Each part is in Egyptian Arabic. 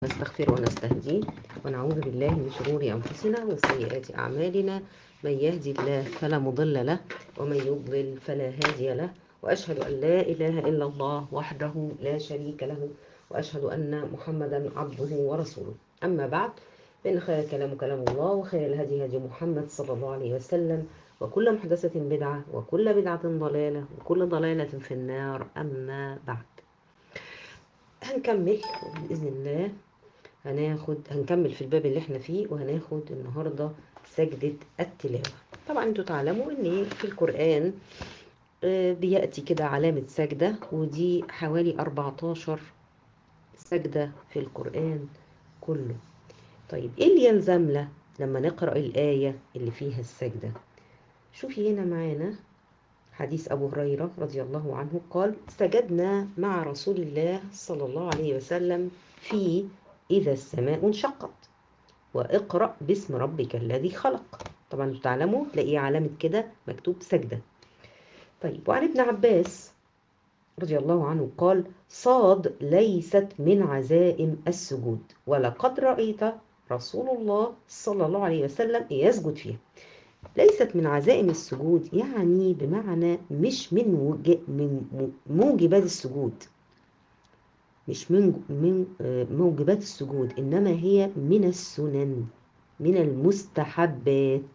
نستغفر ونستهديه ونعوذ بالله من شرور أنفسنا وسيئات أعمالنا من يهدي الله فلا مضل له ومن يضلل فلا هادي له وأشهد أن لا إله إلا الله وحده لا شريك له وأشهد أن محمدا عبده ورسوله أما بعد فإن خير كلام كلام الله وخير الهدي هدي محمد صلى الله عليه وسلم وكل محدثة بدعة وكل بدعة ضلالة وكل ضلالة في النار أما بعد هنكمل بإذن الله هناخد هنكمل في الباب اللي احنا فيه وهناخد النهاردة سجدة التلاوة طبعا انتوا تعلموا ان في القرآن بيأتي كده علامة سجدة ودي حوالي 14 سجدة في القرآن كله طيب ايه اللي يلزم له لما نقرأ الآية اللي فيها السجدة شوفي هنا معانا حديث أبو هريرة رضي الله عنه قال سجدنا مع رسول الله صلى الله عليه وسلم في إذا السماء انشقت واقرأ باسم ربك الذي خلق طبعا تعلموا تلاقيه علامة كده مكتوب سجدة طيب وعن ابن عباس رضي الله عنه قال صاد ليست من عزائم السجود ولقد رأيت رسول الله صلى الله عليه وسلم يسجد فيها ليست من عزائم السجود يعني بمعنى مش من وج... من موجبات السجود مش من من موجبات السجود انما هي من السنن من المستحبات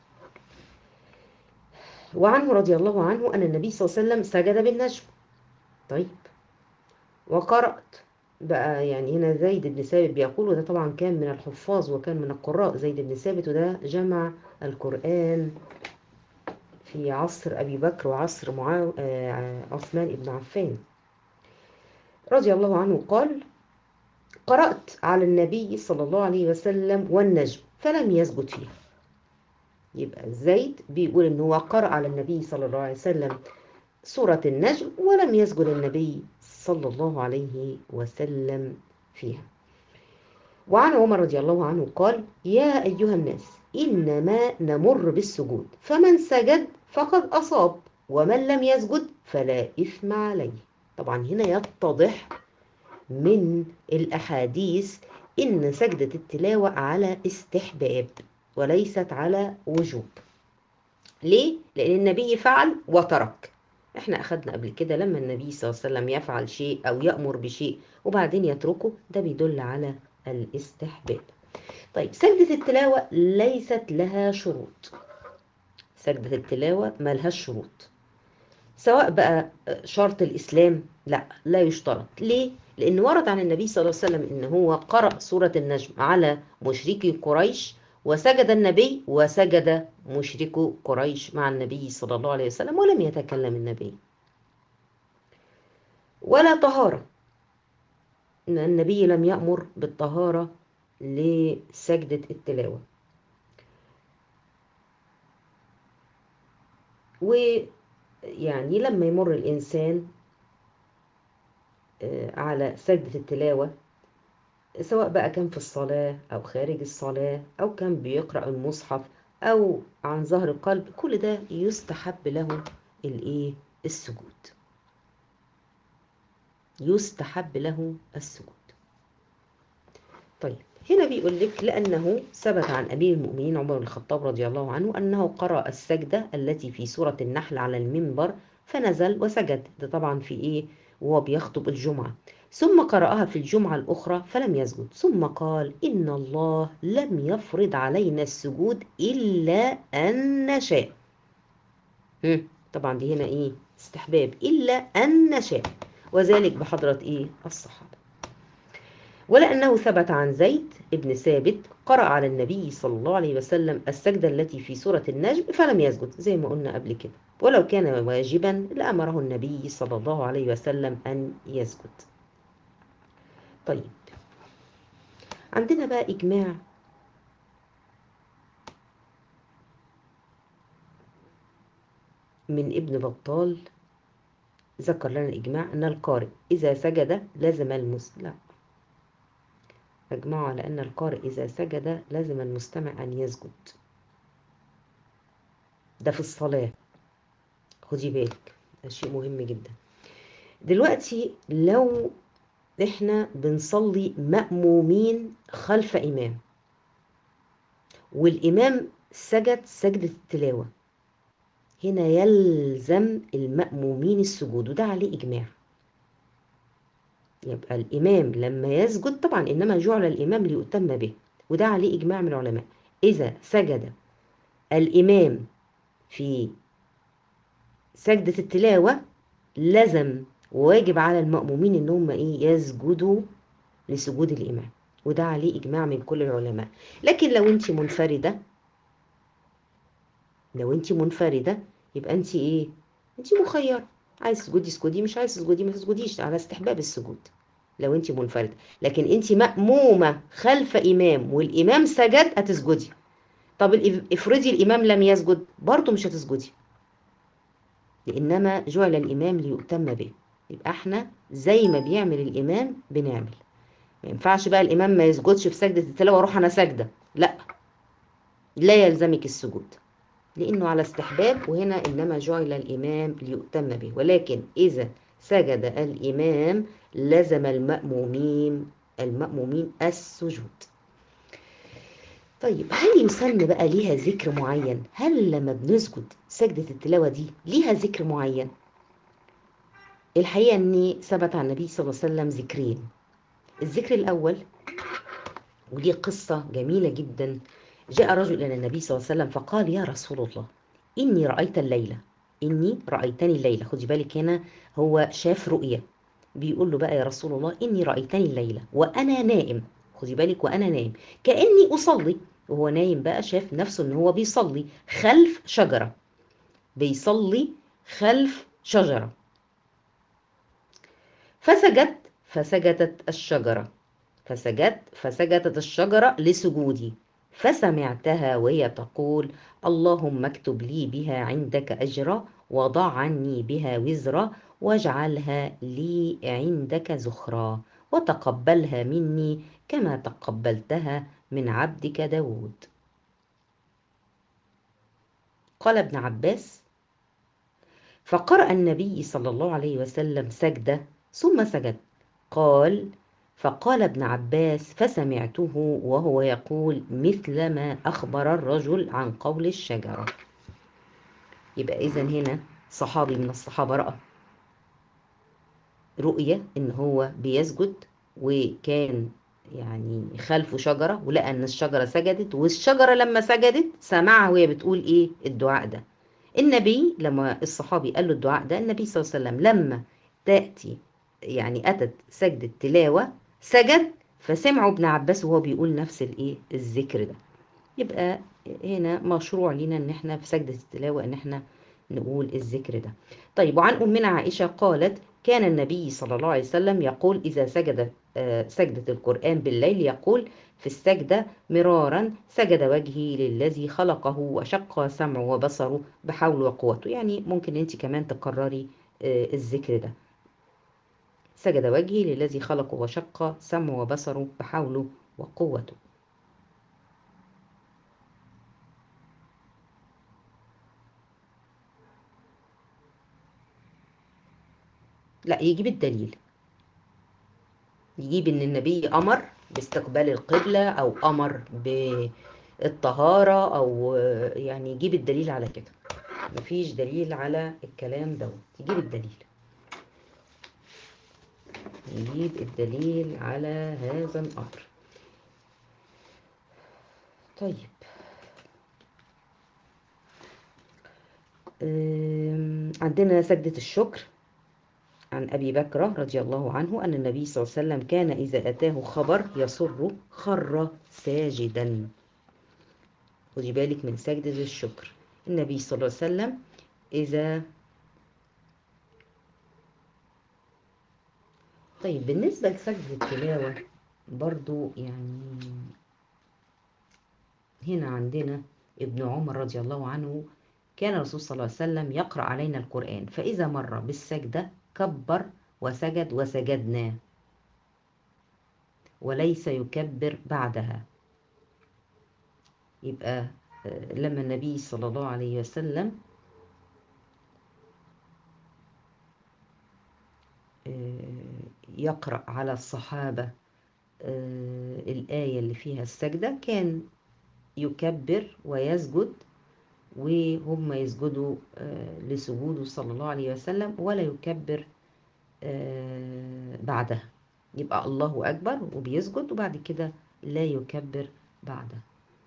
وعنه رضي الله عنه ان النبي صلى الله عليه وسلم سجد بالنجم طيب وقرأت بقى يعني هنا زيد بن ثابت بيقول وده طبعا كان من الحفاظ وكان من القراء زيد بن ثابت وده جمع القرآن في عصر أبي بكر وعصر معاو... عثمان بن عفان رضي الله عنه قال قرأت على النبي صلى الله عليه وسلم والنجم فلم يسجد فيها يبقى زيد بيقول ان هو قرأ على النبي صلى الله عليه وسلم سورة النجم ولم يسجد النبي صلى الله عليه وسلم فيها وعن عمر رضي الله عنه قال يا أيها الناس إنما نمر بالسجود فمن سجد فقد أصاب ومن لم يسجد فلا إثم عليه طبعا هنا يتضح من الأحاديث إن سجدة التلاوة على استحباب وليست على وجوب ليه؟ لأن النبي فعل وترك احنا أخدنا قبل كده لما النبي صلى الله عليه وسلم يفعل شيء أو يأمر بشيء وبعدين يتركه ده بيدل على الاستحباب طيب سجدة التلاوة ليست لها شروط سجدة التلاوة ما لهاش شروط سواء بقى شرط الإسلام لا لا يشترط ليه؟ لأن ورد عن النبي صلى الله عليه وسلم إن هو قرأ سورة النجم على مشركي قريش وسجد النبي وسجد مشركو قريش مع النبي صلى الله عليه وسلم ولم يتكلم النبي ولا طهارة النبي لم يأمر بالطهارة لسجدة التلاوة ويعني لما يمر الإنسان على سجدة التلاوة سواء بقى كان في الصلاة أو خارج الصلاة أو كان بيقرأ المصحف أو عن ظهر القلب كل ده يستحب له الإيه السجود يستحب له السجود طيب هنا بيقول لك لأنه ثبت عن أمير المؤمنين عمر بن الخطاب رضي الله عنه أنه قرأ السجدة التي في سورة النحل على المنبر فنزل وسجد ده طبعا في إيه وهو بيخطب الجمعة ثم قرأها في الجمعة الأخرى فلم يسجد ثم قال إن الله لم يفرض علينا السجود إلا أن نشاء طبعا دي هنا إيه استحباب إلا أن نشاء وذلك بحضرة إيه الصحابة ولأنه ثبت عن زيد ابن ثابت قرأ على النبي صلى الله عليه وسلم السجدة التي في سورة النجم فلم يسجد زي ما قلنا قبل كده ولو كان واجبا لأمره النبي صلى الله عليه وسلم أن يسجد طيب عندنا بقى إجماع من ابن بطال ذكر لنا الإجماع أن القارئ إذا سجد لازم المسلم لا أجمعوا على أن القارئ إذا سجد لازم المستمع أن يسجد ده في الصلاة خدي بالك ده شيء مهم جدا دلوقتي لو احنا بنصلي مأمومين خلف إمام والإمام سجد سجدة التلاوة هنا يلزم المأمومين السجود وده عليه إجماع يبقى الإمام لما يسجد طبعا إنما جعل الإمام ليؤتم به وده عليه إجماع من العلماء إذا سجد الإمام في سجدة التلاوة لزم وواجب على المأمومين إن هم إيه يسجدوا لسجود الإمام وده عليه إجماع من كل العلماء لكن لو أنت منفردة لو أنت منفردة يبقى أنت إيه أنت مخيرة عايز تسجدي اسجدي مش عايز تسجدي ما تسجديش على استحباب السجود لو أنت منفردة لكن أنت مأمومة خلف إمام والإمام سجد هتسجدي طب افرضي الإمام لم يسجد برضه مش هتسجدي لإنما جعل الإمام ليؤتم به يبقى احنا زي ما بيعمل الإمام بنعمل ما ينفعش بقى الإمام ما يسجدش في سجدة التلاوة واروح أنا ساجدة لا لا يلزمك السجود لأنه على استحباب وهنا إنما جعل الإمام ليؤتم به ولكن إذا سجد الإمام لزم المأمومين المأمومين السجود طيب هل يسن بقى ليها ذكر معين هل لما بنسجد سجدة التلاوة دي ليها ذكر معين الحقيقة أن ثبت عن النبي صلى الله عليه وسلم ذكرين الذكر الأول ودي قصة جميلة جدا جاء رجل إلى النبي صلى الله عليه وسلم فقال يا رسول الله إني رأيت الليلة إني رأيتني الليلة خدي بالك هنا هو شاف رؤية بيقول له بقى يا رسول الله إني رأيتني الليلة وأنا نائم خدي بالك وأنا نايم كأني أصلي وهو نايم بقى شاف نفسه إن هو بيصلي خلف شجرة بيصلي خلف شجرة فسجدت فسجدت الشجرة فسجدت فسجدت الشجرة لسجودي فسمعتها وهي تقول اللهم اكتب لي بها عندك أجرا وضع عني بها وزرا واجعلها لي عندك زخرا وتقبلها مني كما تقبلتها من عبدك داود قال ابن عباس فقرأ النبي صلى الله عليه وسلم سجدة ثم سجد قال فقال ابن عباس فسمعته وهو يقول مثل ما أخبر الرجل عن قول الشجرة يبقى إذا هنا صحابي من الصحابة رأى رؤية إن هو بيسجد وكان يعني خلفه شجرة ولقى إن الشجرة سجدت والشجرة لما سجدت سمعها وهي بتقول إيه الدعاء ده النبي لما الصحابي قال له الدعاء ده النبي صلى الله عليه وسلم لما تأتي يعني أتت سجدة تلاوة سجد فسمعوا ابن عباس وهو بيقول نفس الايه الذكر ده يبقى هنا مشروع لينا ان احنا في سجدة التلاوة ان احنا نقول الذكر ده طيب وعن أمنا عائشة قالت كان النبي صلى الله عليه وسلم يقول إذا سجد سجدة القرآن بالليل يقول في السجدة مرارا سجد وجهي للذي خلقه وشق سمعه وبصره بحول وقوته يعني ممكن انت كمان تكرري الذكر ده سجد وجهي للذي خلقه وشق سمعه وبصره بحوله وقوته لا يجيب الدليل يجيب ان النبي امر باستقبال القبلة او امر بالطهارة او يعني يجيب الدليل على كده مفيش دليل على الكلام دوت يجيب الدليل نجيب الدليل على هذا الأمر طيب عندنا سجدة الشكر عن أبي بكر رضي الله عنه أن النبي صلى الله عليه وسلم كان إذا أتاه خبر يسر خر ساجدا خدي بالك من سجدة الشكر النبي صلى الله عليه وسلم إذا طيب بالنسبة لسجد التلاوة برضو يعني هنا عندنا ابن عمر رضي الله عنه كان الرسول صلى الله عليه وسلم يقرأ علينا القرآن فإذا مر بالسجدة كبر وسجد وسجدنا وليس يكبر بعدها يبقى لما النبي صلى الله عليه وسلم يقرأ على الصحابة الآية اللي فيها السجدة كان يكبر ويسجد وهم يسجدوا لسجوده صلى الله عليه وسلم ولا يكبر بعدها يبقى الله أكبر وبيسجد وبعد كده لا يكبر بعدها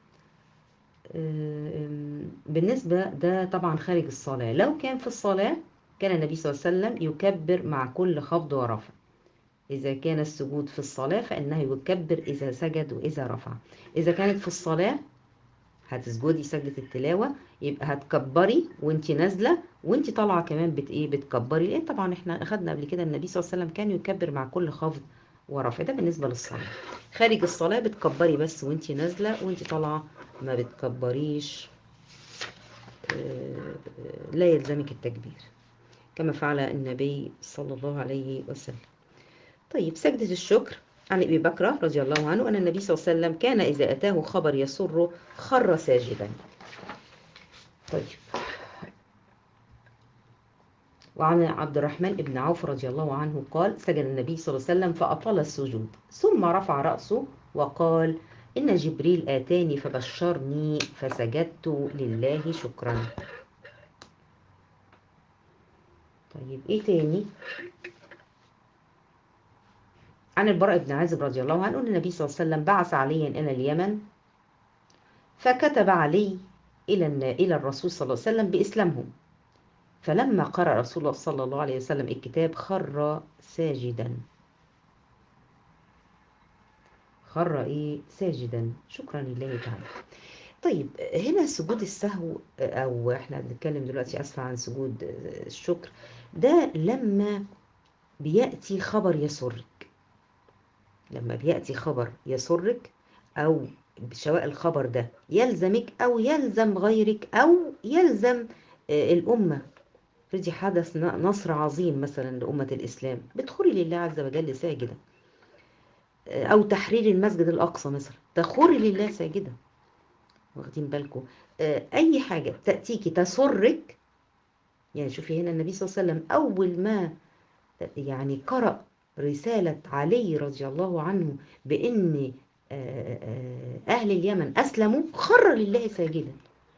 بالنسبة ده طبعا خارج الصلاة لو كان في الصلاة كان النبي صلى الله عليه وسلم يكبر مع كل خفض ورفع إذا كان السجود في الصلاة فإنه يكبر إذا سجد وإذا رفع إذا كانت في الصلاة هتسجدي سجدة التلاوة يبقى هتكبري وانت نازلة وانت طالعة كمان بت ايه بتكبري لان طبعا احنا اخدنا قبل كده النبي صلى الله عليه وسلم كان يكبر مع كل خفض ورفع ده بالنسبة للصلاة خارج الصلاة بتكبري بس وانت نازلة وانت طالعة ما بتكبريش لا يلزمك التكبير كما فعل النبي صلى الله عليه وسلم طيب سجدة الشكر عن أبي بكر رضي الله عنه أن النبي صلى الله عليه وسلم كان إذا أتاه خبر يسره خر ساجدا طيب وعن عبد الرحمن بن عوف رضي الله عنه قال سجد النبي صلى الله عليه وسلم فأطال السجود ثم رفع رأسه وقال إن جبريل آتاني فبشرني فسجدت لله شكرا طيب إيه تاني عن البراء بن عازب رضي الله عنه أن النبي صلى الله عليه وسلم بعث عليا إلى اليمن فكتب علي إلى إلى الرسول صلى الله عليه وسلم بإسلامهم فلما قرأ رسول الله صلى الله عليه وسلم الكتاب خر ساجدا خر إيه ساجدا شكرا لله تعالى طيب هنا سجود السهو أو إحنا بنتكلم دلوقتي أسفة عن سجود الشكر ده لما بيأتي خبر يسرك لما بيأتي خبر يسرك أو سواء الخبر ده يلزمك أو يلزم غيرك أو يلزم الأمة فدي حدث نصر عظيم مثلا لأمة الإسلام بتخري لله عز وجل ساجدة أو تحرير المسجد الأقصى مثلا تخري لله ساجدة واخدين بالكم أي حاجة تأتيكي تسرك يعني شوفي هنا النبي صلى الله عليه وسلم أول ما يعني قرأ رسالة علي رضي الله عنه بأن أهل اليمن أسلموا خر لله ساجدا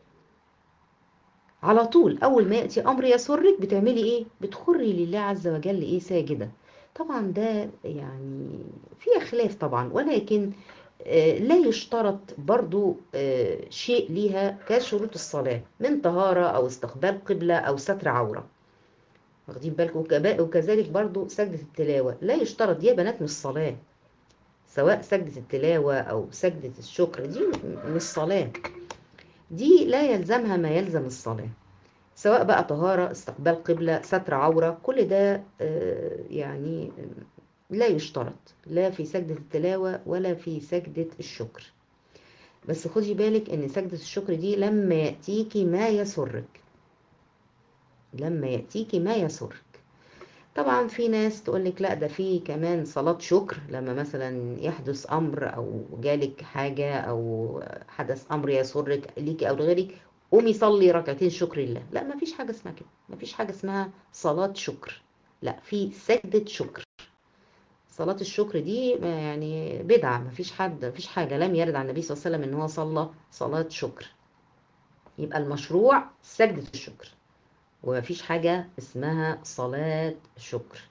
على طول أول ما يأتي أمر يسرك بتعملي إيه؟ بتخري لله عز وجل إيه ساجدة طبعا ده يعني فيها خلاف طبعا ولكن لا يشترط برضو شيء ليها كشروط الصلاة من طهارة أو استقبال قبلة أو ستر عورة واخدين بالكم وكذلك برضو سجدة التلاوة لا يشترط دي يا بنات مش صلاة سواء سجدة التلاوة أو سجدة الشكر دي مش صلاة دي لا يلزمها ما يلزم الصلاة سواء بقى طهارة استقبال قبلة ستر عورة كل ده يعني لا يشترط لا في سجدة التلاوة ولا في سجدة الشكر بس خدي بالك ان سجدة الشكر دي لما يأتيكي ما يسرك لما يأتيكي ما يسرك طبعا في ناس تقولك لا ده في كمان صلاة شكر لما مثلا يحدث أمر أو جالك حاجة أو حدث أمر يسرك ليكي أو لغيرك قومي صلي ركعتين شكر لله لا ما فيش حاجة اسمها كده ما فيش حاجة اسمها صلاة شكر لا في سجدة شكر صلاة الشكر دي يعني بدعة ما فيش حد ما فيش حاجة لم يرد عن النبي صلى الله عليه وسلم ان هو صلى صلاة شكر يبقى المشروع سجدة الشكر وما فيش حاجة اسمها صلاة شكر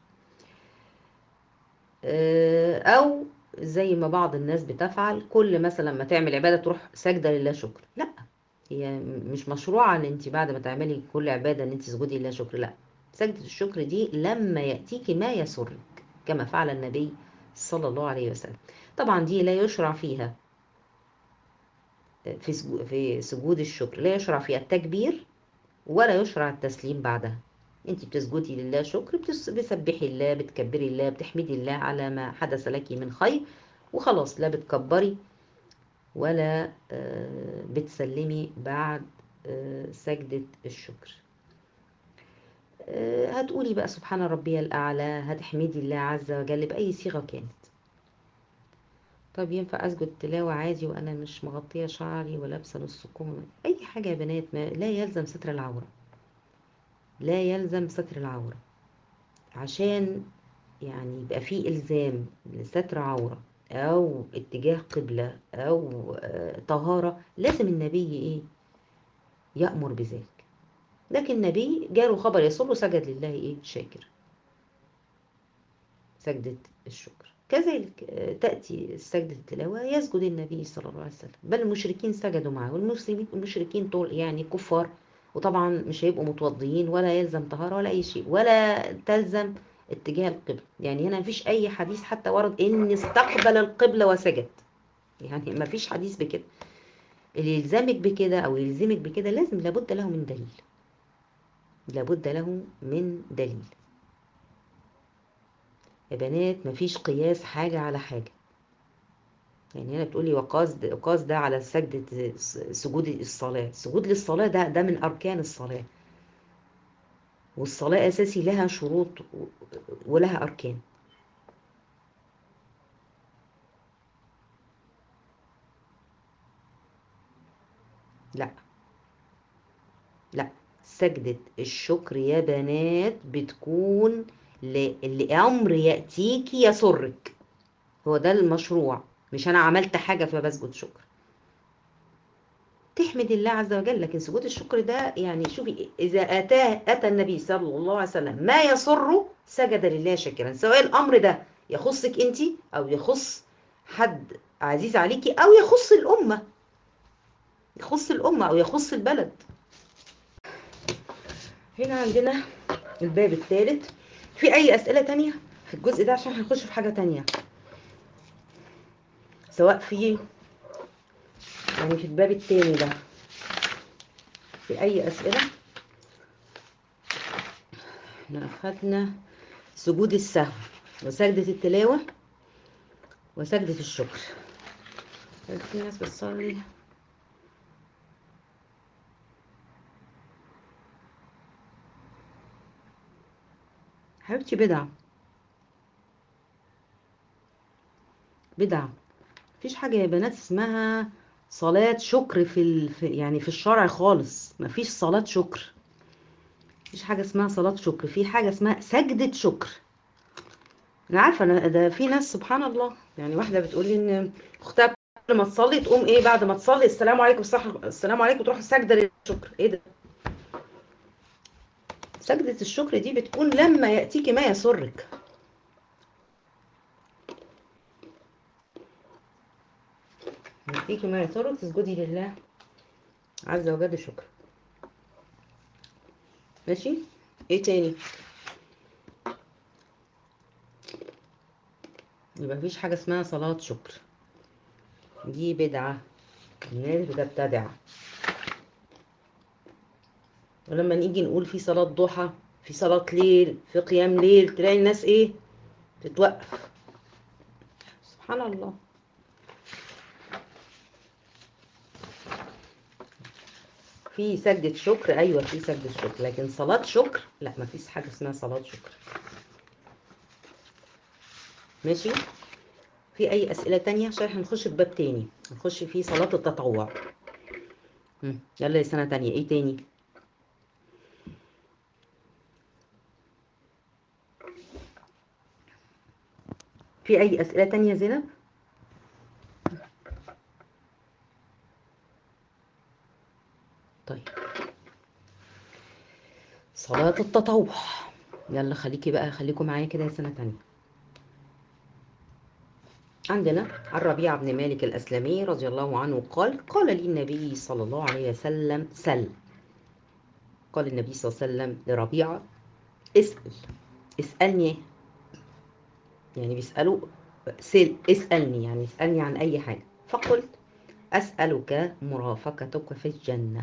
أو زي ما بعض الناس بتفعل كل مثلا ما تعمل عبادة تروح سجدة لله شكر لا هي مش مشروعة ان انت بعد ما تعملي كل عبادة ان انت تسجدي لله شكر لا سجدة الشكر دي لما يأتيكي ما يسرك كما فعل النبي صلى الله عليه وسلم طبعا دي لا يشرع فيها في في سجود الشكر لا يشرع فيها التكبير ولا يشرع التسليم بعدها انت بتسجدي لله شكر بتسبحي الله بتكبري الله بتحمدي الله على ما حدث لك من خير وخلاص لا بتكبري ولا بتسلمي بعد سجدة الشكر هتقولي بقى سبحان ربي الأعلى هتحمدي الله عز وجل بأي صيغة كانت طب ينفع أسجد تلاوة عادي وأنا مش مغطية شعري ولابسة نص كم أي حاجة يا بنات ما لا يلزم ستر العورة لا يلزم ستر العورة عشان يعني يبقى فيه إلزام لستر عورة أو اتجاه قبلة أو آه، طهارة لازم النبي إيه يأمر بذلك لكن النبي جاله خبر يسره سجد لله إيه شاكر سجدة الشكر كذلك آه، تأتي سجدة التلاوة يسجد النبي صلى الله عليه وسلم بل المشركين سجدوا معه والمسلمين المشركين طول يعني كفار وطبعا مش هيبقوا متوضيين ولا يلزم طهارة ولا أي شيء ولا تلزم اتجاه القبلة يعني هنا مفيش أي حديث حتى ورد إن استقبل القبلة وسجد يعني مفيش حديث بكده اللي يلزمك بكده أو يلزمك بكده لازم لابد له من دليل لابد له من دليل يا بنات مفيش قياس حاجة على حاجة يعني هنا بتقولي وقاس ده وقاس ده على سجدة سجود الصلاة سجود للصلاة ده ده من أركان الصلاة والصلاة أساسي لها شروط ولها أركان لا لا سجدة الشكر يا بنات بتكون ل- لأمر يأتيك يسرك هو ده المشروع مش أنا عملت حاجة فبسجد شكر تحمد الله عز وجل لكن سجود الشكر ده يعني شوفي إذا أتاه أتى النبي صلى الله عليه وسلم ما يسره سجد لله شاكرا سواء الأمر ده يخصك أنت أو يخص حد عزيز عليكي أو يخص الأمة يخص الأمة أو يخص البلد هنا عندنا الباب الثالث في أي أسئلة تانية في الجزء ده عشان هنخش في حاجة تانية سواء في يعني في الباب التاني ده في أي أسئلة احنا أخدنا سجود السهو وسجدة التلاوة وسجدة الشكر في ناس بتصلي حبيبتي بدعة بدعة مفيش حاجة يا بنات اسمها صلاة شكر في, ال... في يعني في الشرع خالص مفيش صلاة شكر مفيش حاجة اسمها صلاة شكر في حاجة اسمها سجدة شكر انا عارفة انا ده في ناس سبحان الله يعني واحدة بتقول لي ان اختها قبل ما تصلي تقوم ايه بعد ما تصلي السلام عليكم الصح السلام عليكم تروح ساجدة للشكر ايه ده سجدة الشكر دي بتكون لما يأتيك ما يسرك يأتيك ما يسرك تسجدي لله عز وجل شكر ماشي ايه تاني يبقى مفيش حاجة اسمها صلاة شكر دي بدعة الناس بتبتدع ولما نيجي نقول في صلاة ضحى في صلاة ليل في قيام ليل تلاقي الناس ايه تتوقف سبحان الله في سجدة شكر ايوه في سجدة شكر لكن صلاة شكر لا ما فيش حاجة اسمها صلاة شكر ماشي في اي اسئلة تانية عشان هنخش في باب تاني هنخش في صلاة التطوع مم. يلا يا سنة تانية ايه تاني في أي أسئلة تانية زينب؟ طيب صلاة التطوع يلا خليكي بقى خليكم معايا كده يا سنة تانية عندنا عن ربيعة بن مالك الأسلمي رضي الله عنه قال قال لي النبي صلى الله عليه وسلم سل قال النبي صلى الله عليه وسلم لربيعة اسأل اسألني يعني بيسألوا سل اسألني يعني اسألني عن أي حاجة فقلت أسألك مرافقتك في الجنة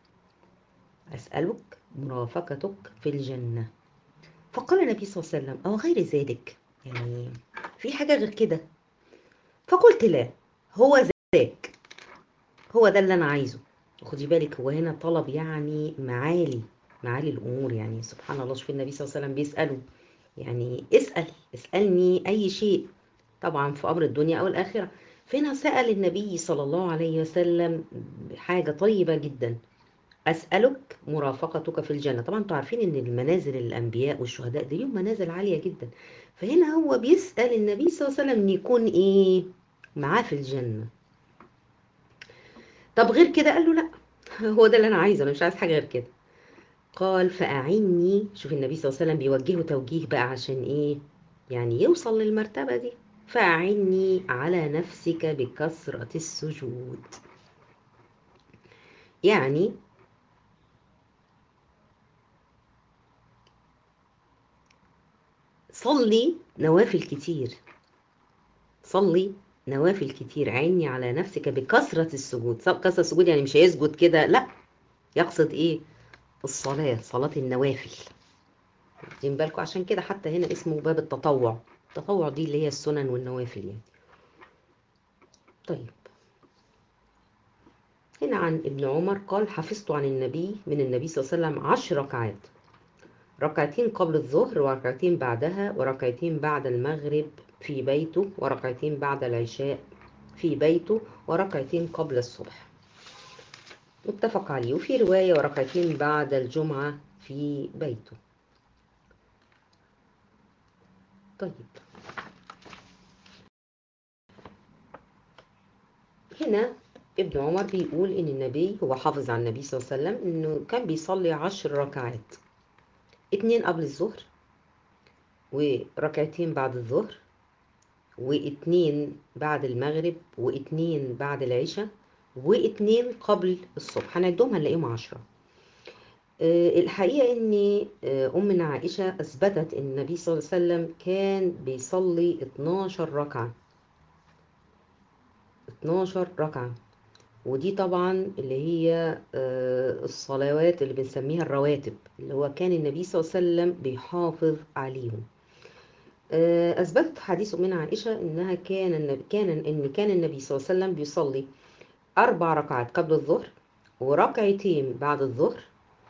أسألك مرافقتك في الجنة فقال النبي صلى الله عليه وسلم أو غير ذلك يعني في حاجة غير كده فقلت لا هو ذاك هو ده اللي أنا عايزه خدي بالك هو هنا طلب يعني معالي معالي الأمور يعني سبحان الله شوفي النبي صلى الله عليه وسلم بيسأله يعني اسأل اسألني أي شيء طبعا في أمر الدنيا أو الآخرة فهنا سأل النبي صلى الله عليه وسلم حاجة طيبة جدا أسألك مرافقتك في الجنة طبعا انتوا عارفين ان المنازل الأنبياء والشهداء دي لهم منازل عالية جدا فهنا هو بيسأل النبي صلى الله عليه وسلم ان يكون ايه معاه في الجنة طب غير كده قال له لا هو ده اللي انا عايزه انا مش عايز حاجة غير كده قال فأعني شوف النبي صلى الله عليه وسلم بيوجهه توجيه بقى عشان ايه يعني يوصل للمرتبة دي فأعني على نفسك بكثرة السجود يعني صلي نوافل كتير صلي نوافل كتير عيني على نفسك بكثرة السجود كثرة السجود يعني مش هيسجد كده لا يقصد ايه الصلاة صلاة النوافل واخدين بالكم عشان كده حتى هنا اسمه باب التطوع التطوع دي اللي هي السنن والنوافل يعني طيب هنا عن ابن عمر قال حفظت عن النبي من النبي صلى الله عليه وسلم عشر ركعات ركعتين قبل الظهر وركعتين بعدها وركعتين بعد المغرب في بيته وركعتين بعد العشاء في بيته وركعتين قبل الصبح متفق عليه وفي رواية وركعتين بعد الجمعة في بيته طيب هنا ابن عمر بيقول ان النبي هو حافظ عن النبي صلى الله عليه وسلم انه كان بيصلي عشر ركعات اتنين قبل الظهر وركعتين بعد الظهر واتنين بعد المغرب واتنين بعد العشاء واتنين قبل الصبح هنعدهم هنلاقيهم عشرة أه الحقيقة ان أمنا عائشة أثبتت ان النبي صلى الله عليه وسلم كان بيصلي 12 ركعة 12 ركعة ودي طبعا اللي هي الصلوات اللي بنسميها الرواتب اللي هو كان النبي صلى الله عليه وسلم بيحافظ عليهم أثبتت حديث من عائشة إنها كان النبي كان إن كان النبي صلى الله عليه وسلم بيصلي أربع ركعات قبل الظهر وركعتين بعد الظهر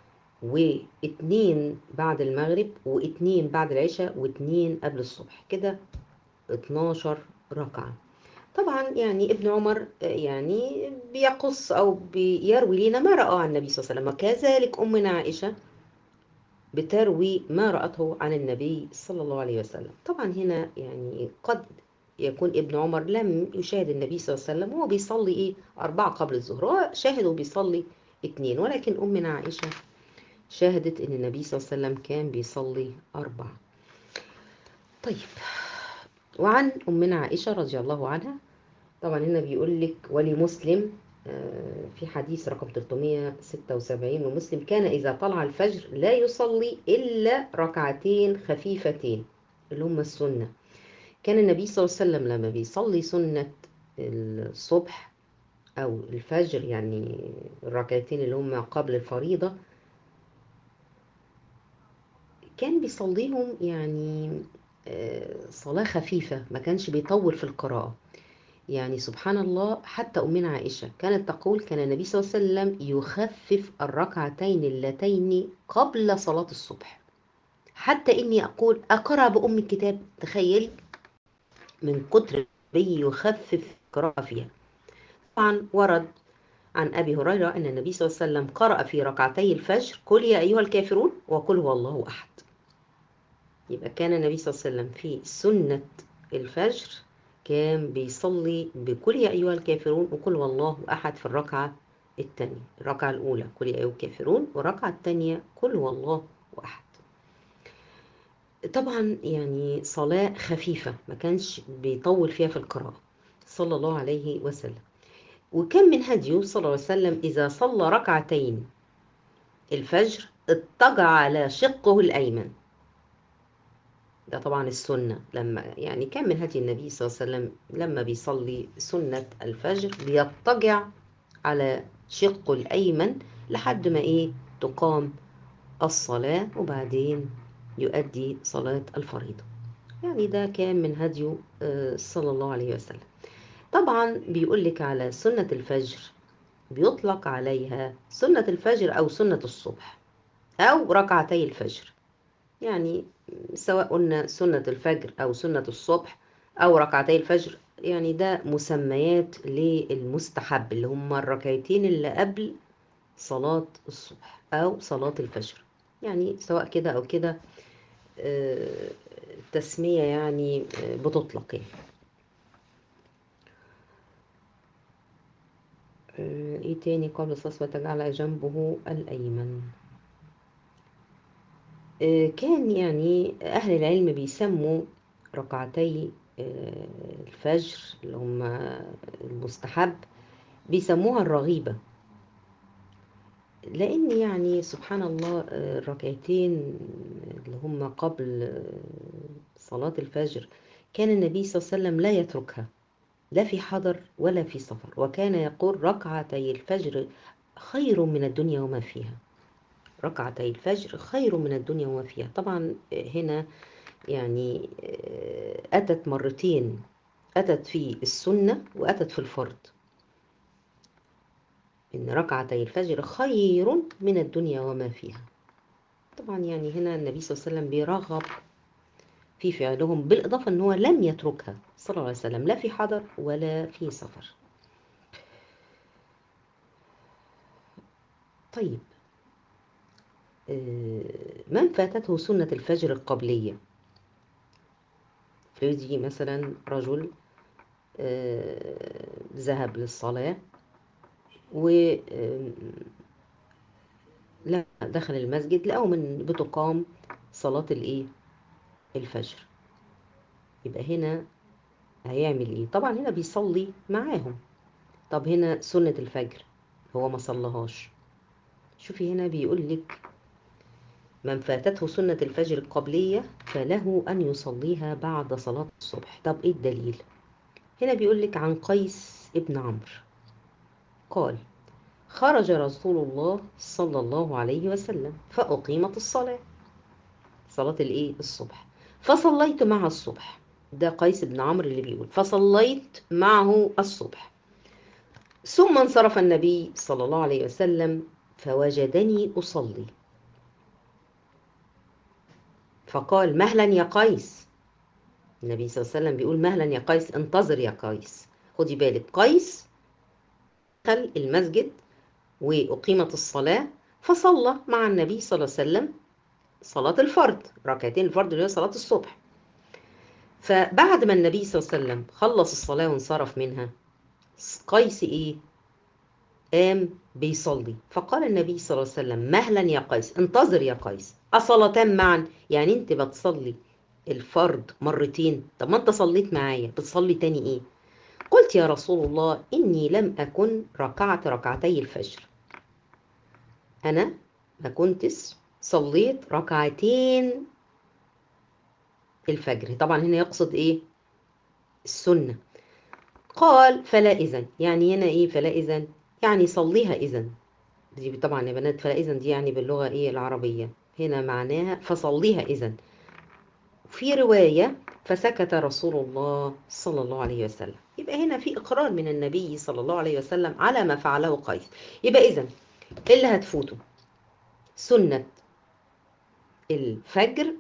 واتنين بعد المغرب واتنين بعد العشاء واتنين قبل الصبح كده 12 ركعة طبعا يعني ابن عمر يعني بيقص او بيروي لنا ما رأى عن النبي صلى الله عليه وسلم وكذلك امنا عائشة بتروي ما رأته عن النبي صلى الله عليه وسلم طبعا هنا يعني قد يكون ابن عمر لم يشاهد النبي صلى الله عليه وسلم وهو بيصلي ايه أربعة قبل الظهر هو شاهد وبيصلي اتنين ولكن أمنا عائشة شاهدت ان النبي صلى الله عليه وسلم كان بيصلي أربعة طيب وعن أمنا عائشة رضي الله عنها طبعا هنا بيقول لك ولمسلم في حديث رقم 376 ومسلم كان إذا طلع الفجر لا يصلي إلا ركعتين خفيفتين اللي هم السنة كان النبي صلى الله عليه وسلم لما بيصلي سنة الصبح أو الفجر يعني الركعتين اللي هم قبل الفريضة كان بيصليهم يعني صلاة خفيفة ما كانش بيطول في القراءة يعني سبحان الله حتى أمنا عائشة كانت تقول كان النبي صلى الله عليه وسلم يخفف الركعتين اللتين قبل صلاة الصبح حتى إني أقول أقرأ بأم الكتاب تخيل من كتر بي يخفف قراءة فيها طبعا ورد عن أبي هريرة أن النبي صلى الله عليه وسلم قرأ في ركعتي الفجر قل يا أيها الكافرون وقل هو الله أحد يبقى كان النبي صلى الله عليه وسلم في سنة الفجر كان بيصلي بكل يا أيها الكافرون وقل والله أحد في الركعة الثانية الركعة الأولى قل يا أيها الكافرون والركعة الثانية قل والله أحد طبعا يعني صلاة خفيفة ما كانش بيطول فيها في القراءة صلى الله عليه وسلم وكان من هديه صلى الله عليه وسلم إذا صلى ركعتين الفجر اضطجع على شقه الأيمن ده طبعا السنة لما يعني كان من هدي النبي صلى الله عليه وسلم لما بيصلي سنة الفجر بيضطجع على شقه الأيمن لحد ما إيه تقام الصلاة وبعدين يؤدي صلاة الفريضة يعني ده كان من هديه صلى الله عليه وسلم طبعا بيقول لك على سنة الفجر بيطلق عليها سنة الفجر أو سنة الصبح أو ركعتي الفجر يعني سواء قلنا سنة الفجر أو سنة الصبح أو ركعتي الفجر يعني ده مسميات للمستحب اللي هم الركعتين اللي قبل صلاة الصبح أو صلاة الفجر يعني سواء كده أو كده التسمية يعني بتطلق يعني ايه تاني قبل الصلاة وتجعل جنبه الأيمن كان يعني أهل العلم بيسموا ركعتي الفجر اللي هم المستحب بيسموها الرغيبة لأن يعني سبحان الله الركعتين اللي هم قبل صلاة الفجر كان النبي صلى الله عليه وسلم لا يتركها لا في حضر ولا في سفر وكان يقول ركعتي الفجر خير من الدنيا وما فيها ركعتي الفجر خير من الدنيا وما فيها طبعا هنا يعني أتت مرتين أتت في السنة وأتت في الفرض إن ركعتي الفجر خير من الدنيا وما فيها طبعا يعني هنا النبي صلى الله عليه وسلم بيرغب في فعلهم بالإضافة أن هو لم يتركها صلى الله عليه وسلم لا في حضر ولا في سفر طيب من فاتته سنة الفجر القبلية فيجي مثلا رجل ذهب للصلاة و لا دخل المسجد لقوا من بتقام صلاة الايه الفجر يبقى هنا هيعمل ايه طبعا هنا بيصلي معاهم طب هنا سنة الفجر هو ما صلىهاش شوفي هنا بيقول لك من فاتته سنة الفجر القبلية فله أن يصليها بعد صلاة الصبح طب إيه الدليل هنا بيقول لك عن قيس ابن عمرو قال خرج رسول الله صلى الله عليه وسلم فأقيمت الصلاة صلاة الإيه الصبح فصليت معه الصبح ده قيس بن عمرو اللي بيقول فصليت معه الصبح ثم انصرف النبي صلى الله عليه وسلم فوجدني أصلي فقال مهلا يا قيس النبي صلى الله عليه وسلم بيقول مهلا يا قيس انتظر يا قيس خدي بالك قيس دخل المسجد وأقيمت الصلاة فصلى مع النبي صلى الله عليه وسلم صلاة الفرض ركعتين الفرض اللي هي صلاة الصبح فبعد ما النبي صلى الله عليه وسلم خلص الصلاة وانصرف منها قيس ايه قام بيصلي فقال النبي صلى الله عليه وسلم مهلا يا قيس انتظر يا قيس أصلتان معا يعني انت بتصلي الفرض مرتين طب ما انت صليت معايا بتصلي تاني ايه قلت يا رسول الله إني لم أكن ركعت ركعتي الفجر أنا ما كنتش صليت ركعتين الفجر طبعا هنا يقصد إيه السنة قال فلا إذن يعني هنا إيه فلا إذن يعني صليها إذن دي طبعا يا بنات فلا إذن دي يعني باللغة إيه العربية هنا معناها فصليها إذن في رواية فسكت رسول الله صلى الله عليه وسلم يبقى هنا في إقرار من النبي صلى الله عليه وسلم على ما فعله قيس يبقى إذن اللي هتفوته سنة الفجر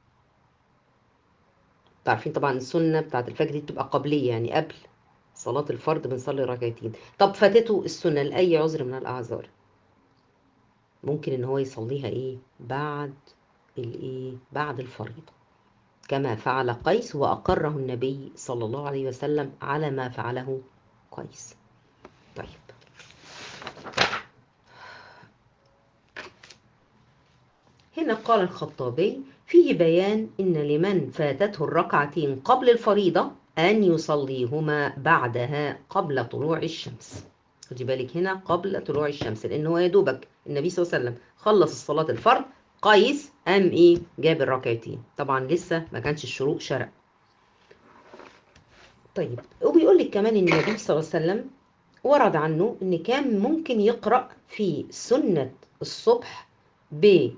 تعرفين طبعا السنة بتاعت الفجر دي بتبقى قبلية يعني قبل صلاة الفرض بنصلي ركعتين طب فاتته السنة لأي عذر من الأعذار ممكن إن هو يصليها إيه بعد الإيه بعد الفريضة كما فعل قيس وأقره النبي صلى الله عليه وسلم على ما فعله قيس طيب هنا قال الخطابي فيه بيان إن لمن فاتته الركعتين قبل الفريضة أن يصليهما بعدها قبل طلوع الشمس خدي بالك هنا قبل طلوع الشمس لأن هو يدوبك النبي صلى الله عليه وسلم خلص الصلاة الفرض قيس قام ايه جاب الركعتين طبعا لسه ما كانش الشروق شرق طيب وبيقول لك كمان ان النبي صلى الله عليه وسلم ورد عنه ان كان ممكن يقرا في سنه الصبح ب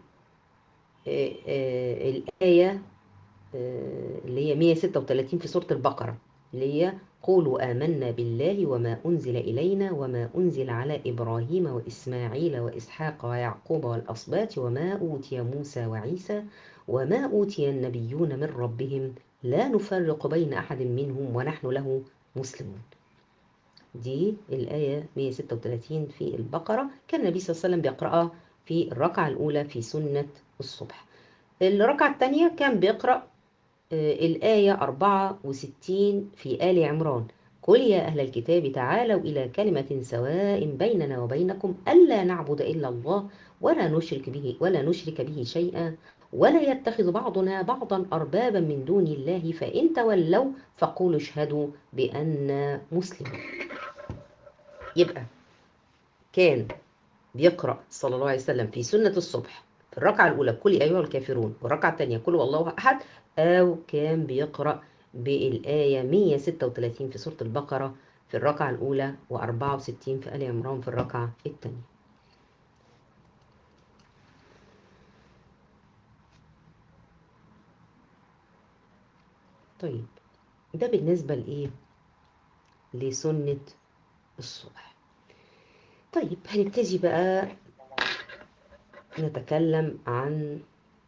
الايه اللي هي 136 في سوره البقره اللي هي قولوا آمنا بالله وما أنزل إلينا وما أنزل على إبراهيم وإسماعيل وإسحاق ويعقوب والأصباط وما أوتي موسى وعيسى وما أوتي النبيون من ربهم لا نفرق بين أحد منهم ونحن له مسلمون دي الآية 136 في البقرة كان النبي صلى الله عليه وسلم بيقرأها في الركعة الأولى في سنة الصبح الركعة الثانية كان بيقرأ الآية 64 في آل عمران قل يا أهل الكتاب تعالوا إلى كلمة سواء بيننا وبينكم ألا نعبد إلا الله ولا نشرك به ولا نشرك به شيئا ولا يتخذ بعضنا بعضا أربابا من دون الله فإن تولوا فقولوا اشهدوا بأننا مسلمون يبقى كان بيقرأ صلى الله عليه وسلم في سنة الصبح في الركعة الأولى كل أيها الكافرون والركعة الثانية كل والله أحد أو كان بيقرأ بالآية 136 في سورة البقرة في الركعة الأولى و64 في آل عمران في الركعة الثانية طيب ده بالنسبة لإيه؟ لسنة الصبح طيب هنبتدي بقى نتكلم عن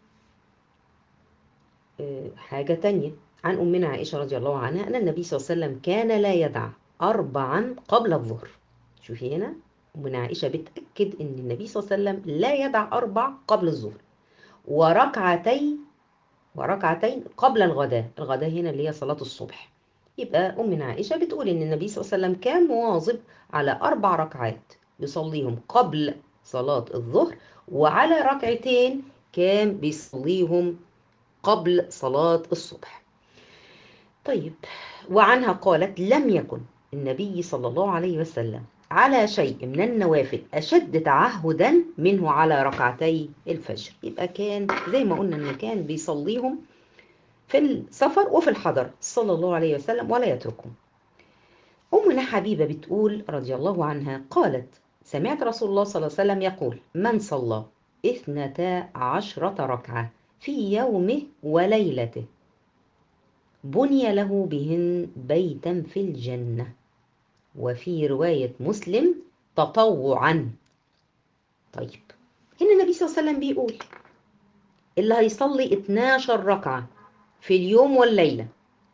حاجة تانية عن أمنا عائشة رضي الله عنها أن النبي صلى الله عليه وسلم كان لا يدع أربعا قبل الظهر شوفي هنا أمنا عائشة بتأكد أن النبي صلى الله عليه وسلم لا يدع أربع قبل الظهر وركعتين وركعتين قبل الغداء الغداء هنا اللي هي صلاة الصبح يبقى أمنا عائشة بتقول إن النبي صلى الله عليه وسلم كان مواظب على أربع ركعات يصليهم قبل صلاة الظهر وعلى ركعتين كان بيصليهم قبل صلاة الصبح طيب وعنها قالت لم يكن النبي صلى الله عليه وسلم على شيء من النوافل أشد تعهدا منه على ركعتي الفجر يبقى كان زي ما قلنا إن كان بيصليهم في السفر وفي الحضر صلى الله عليه وسلم ولا يتركهم أمنا حبيبة بتقول رضي الله عنها قالت سمعت رسول الله صلى الله عليه وسلم يقول من صلى اثنتا عشرة ركعة في يومه وليلته بني له بهن بيتا في الجنة وفي رواية مسلم تطوعا طيب هنا النبي صلى الله عليه وسلم بيقول اللي هيصلي 12 ركعة في اليوم والليلة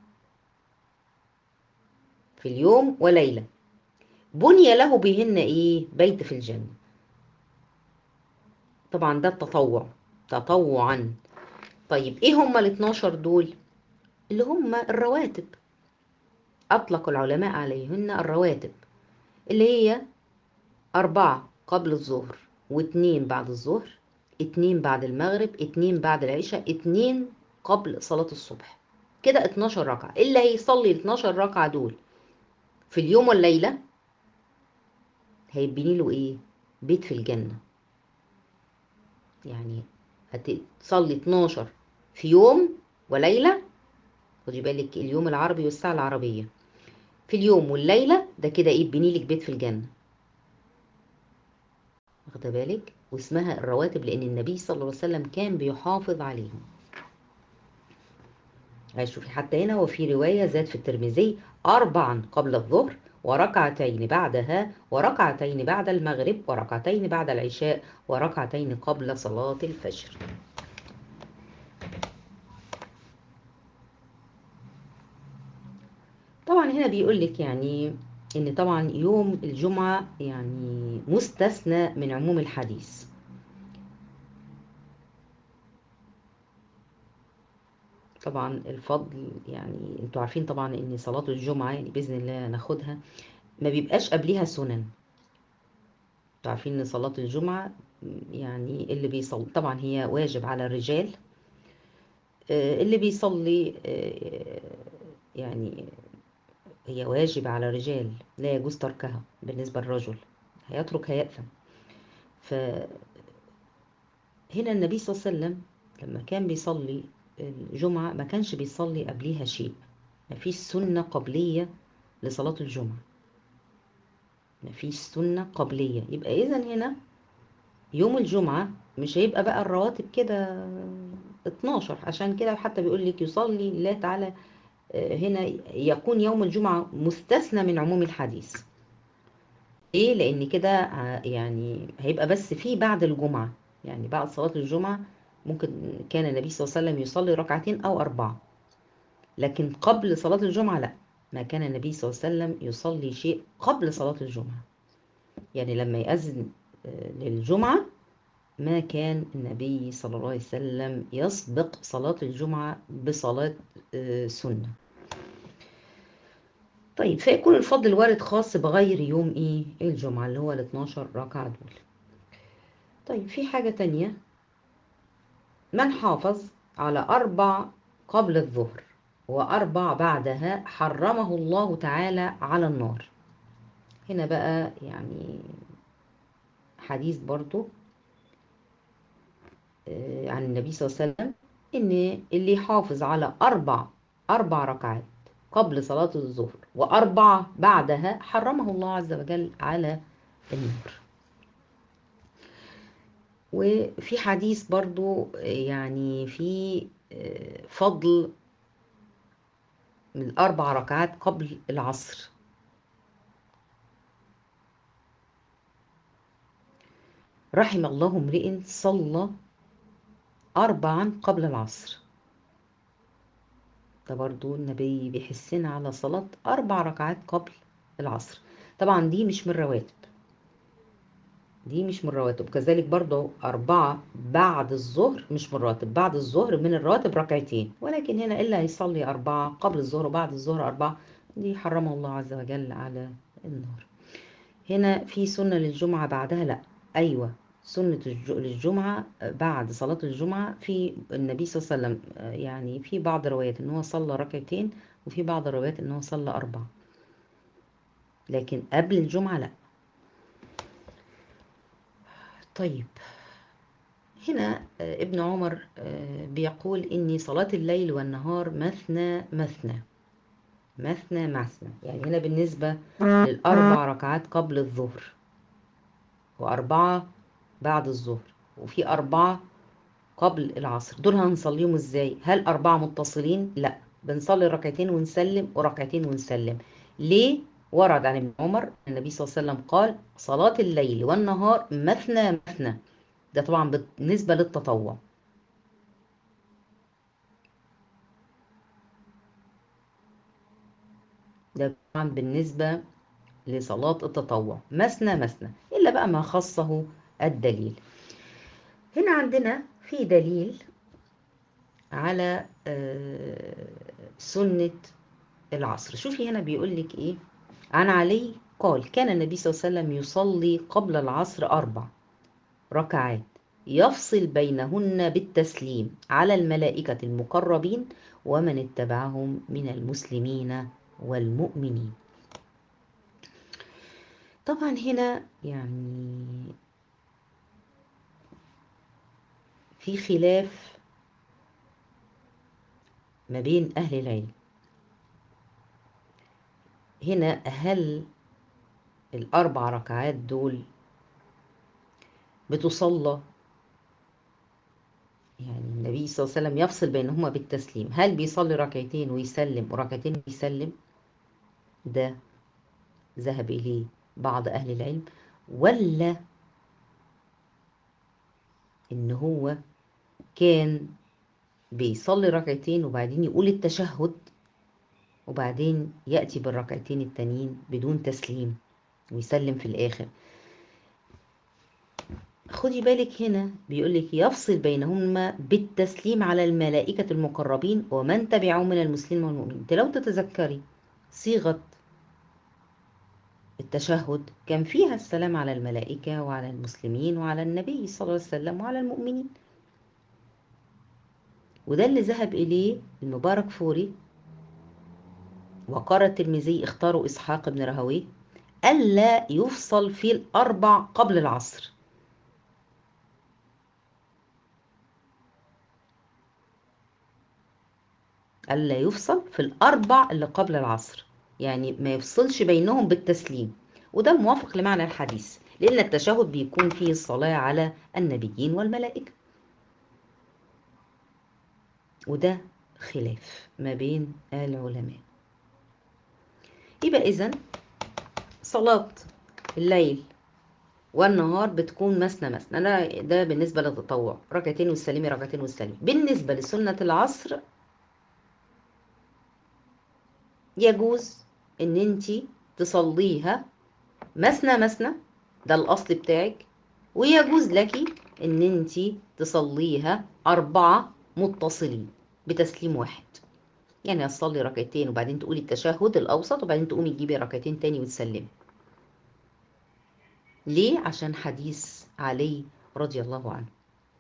في اليوم وليلة بني له بهن ايه بيت في الجنة طبعا ده التطوع تطوعا طيب ايه هم ال 12 دول اللي هم الرواتب اطلق العلماء عليهن الرواتب اللي هي أربعة قبل الظهر واتنين بعد الظهر اتنين بعد المغرب اتنين بعد العشاء اتنين قبل صلاة الصبح كده 12 ركعة اللي هيصلي ال 12 ركعة دول في اليوم والليلة هيبني له ايه بيت في الجنة يعني هتصلي 12 في يوم وليلة خدي بالك اليوم العربي والساعة العربية في اليوم والليلة ده كده ايه بني لك بيت في الجنة واخده بالك واسمها الرواتب لان النبي صلى الله عليه وسلم كان بيحافظ عليهم شوفي حتى هنا وفي رواية زاد في الترمذي أربعا قبل الظهر وركعتين بعدها وركعتين بعد المغرب وركعتين بعد العشاء وركعتين قبل صلاة الفجر طبعا هنا بيقول لك يعني ان طبعا يوم الجمعة يعني مستثنى من عموم الحديث طبعا الفضل يعني انتوا عارفين طبعا ان صلاة الجمعة يعني بإذن الله ناخدها ما بيبقاش قبلها سنن انتوا عارفين ان صلاة الجمعة يعني اللي بيصلي طبعا هي واجب على الرجال اللي بيصلي يعني هي واجب على الرجال لا يجوز تركها بالنسبة للرجل هيترك هيأثم فهنا النبي صلى الله عليه وسلم لما كان بيصلي الجمعة ما كانش بيصلي قبليها شيء ما فيش سنة قبلية لصلاة الجمعة ما فيش سنة قبلية يبقى إذا هنا يوم الجمعة مش هيبقى بقى الرواتب كده 12 عشان كده حتى بيقول لك يصلي الله تعالى هنا يكون يوم الجمعة مستثنى من عموم الحديث ايه لان كده يعني هيبقى بس في بعد الجمعة يعني بعد صلاة الجمعة ممكن كان النبي صلى الله عليه وسلم يصلي ركعتين او اربعة لكن قبل صلاة الجمعة لا ما كان النبي صلى الله عليه وسلم يصلي شيء قبل صلاة الجمعة يعني لما يأذن للجمعة ما كان النبي صلى الله عليه وسلم يسبق صلاة الجمعة بصلاة سنة طيب فيكون الفضل وارد خاص بغير يوم ايه الجمعة اللي هو ال 12 ركعة دول طيب في حاجة تانية من حافظ على أربع قبل الظهر وأربع بعدها حرمه الله تعالى على النار هنا بقى يعني حديث برضو عن النبي صلى الله عليه وسلم ان اللي يحافظ على اربع اربع ركعات قبل صلاة الظهر واربعة بعدها حرمه الله عز وجل على النار وفي حديث برضو يعني في فضل من الاربع ركعات قبل العصر رحم الله امرئ صلى أربعا قبل العصر ده برضو النبي بيحسنا على صلاة أربع ركعات قبل العصر طبعا دي مش من الرواتب دي مش من الرواتب كذلك برضو أربعة بعد الظهر مش من الراتب بعد الظهر من الراتب ركعتين ولكن هنا إلا هيصلي أربعة قبل الظهر وبعد الظهر أربعة دي حرمه الله عز وجل على النار هنا في سنة للجمعة بعدها لا أيوة سنة للجمعة بعد صلاة الجمعة في النبي صلى الله عليه وسلم يعني في بعض الروايات ان هو صلى ركعتين وفي بعض الروايات ان هو صلى أربعة لكن قبل الجمعة لا طيب هنا ابن عمر بيقول إني صلاة الليل والنهار مثنى مثنى مثنى مثنى يعني هنا بالنسبة للأربع ركعات قبل الظهر وأربعة بعد الظهر وفي أربعة قبل العصر دول هنصليهم ازاي هل أربعة متصلين لا بنصلي ركعتين ونسلم وركعتين ونسلم ليه ورد عن ابن عمر النبي صلى الله عليه وسلم قال صلاة الليل والنهار مثنى مثنى ده طبعا بالنسبة للتطوع ده طبعا بالنسبة لصلاة التطوع مثنى مثنى إلا بقى ما خصه الدليل هنا عندنا في دليل على سنة العصر شوفي هنا بيقول لك ايه عن علي قال كان النبي صلى الله عليه وسلم يصلي قبل العصر أربع ركعات يفصل بينهن بالتسليم على الملائكة المقربين ومن اتبعهم من المسلمين والمؤمنين طبعا هنا يعني في خلاف ما بين أهل العلم هنا هل الأربع ركعات دول بتصلى يعني النبي صلى الله عليه وسلم يفصل بينهما بالتسليم هل بيصلي ركعتين ويسلم وركعتين ويسلم ده ذهب إليه بعض أهل العلم ولا إن هو كان بيصلي ركعتين وبعدين يقول التشهد وبعدين يأتي بالركعتين التانيين بدون تسليم ويسلم في الآخر خدي بالك هنا بيقولك يفصل بينهما بالتسليم على الملائكة المقربين ومن تبعهم من المسلمين والمؤمنين انت لو تتذكري صيغة التشهد كان فيها السلام على الملائكة وعلى المسلمين وعلى النبي صلى الله عليه وسلم وعلى المؤمنين وده اللي ذهب إليه المبارك فوري وقال الترمذي اختاروا إسحاق بن راهويه ألا يفصل في الأربع قبل العصر ألا يفصل في الأربع اللي قبل العصر يعني ما يفصلش بينهم بالتسليم وده موافق لمعنى الحديث لأن التشهد بيكون فيه الصلاة على النبيين والملائكة وده خلاف ما بين العلماء يبقى إذا صلاة الليل والنهار بتكون مثنى مثنى ده, ده بالنسبة للتطوع ركعتين والسليمي ركعتين والسليمي بالنسبة لسنة العصر يجوز ان انت تصليها مثنى مثنى ده الاصل بتاعك ويجوز لك ان انت تصليها اربعة متصلين بتسليم واحد يعني هتصلي ركعتين وبعدين تقولي التشهد الاوسط وبعدين تقومي تجيبي ركعتين تاني وتسلمي ليه عشان حديث علي رضي الله عنه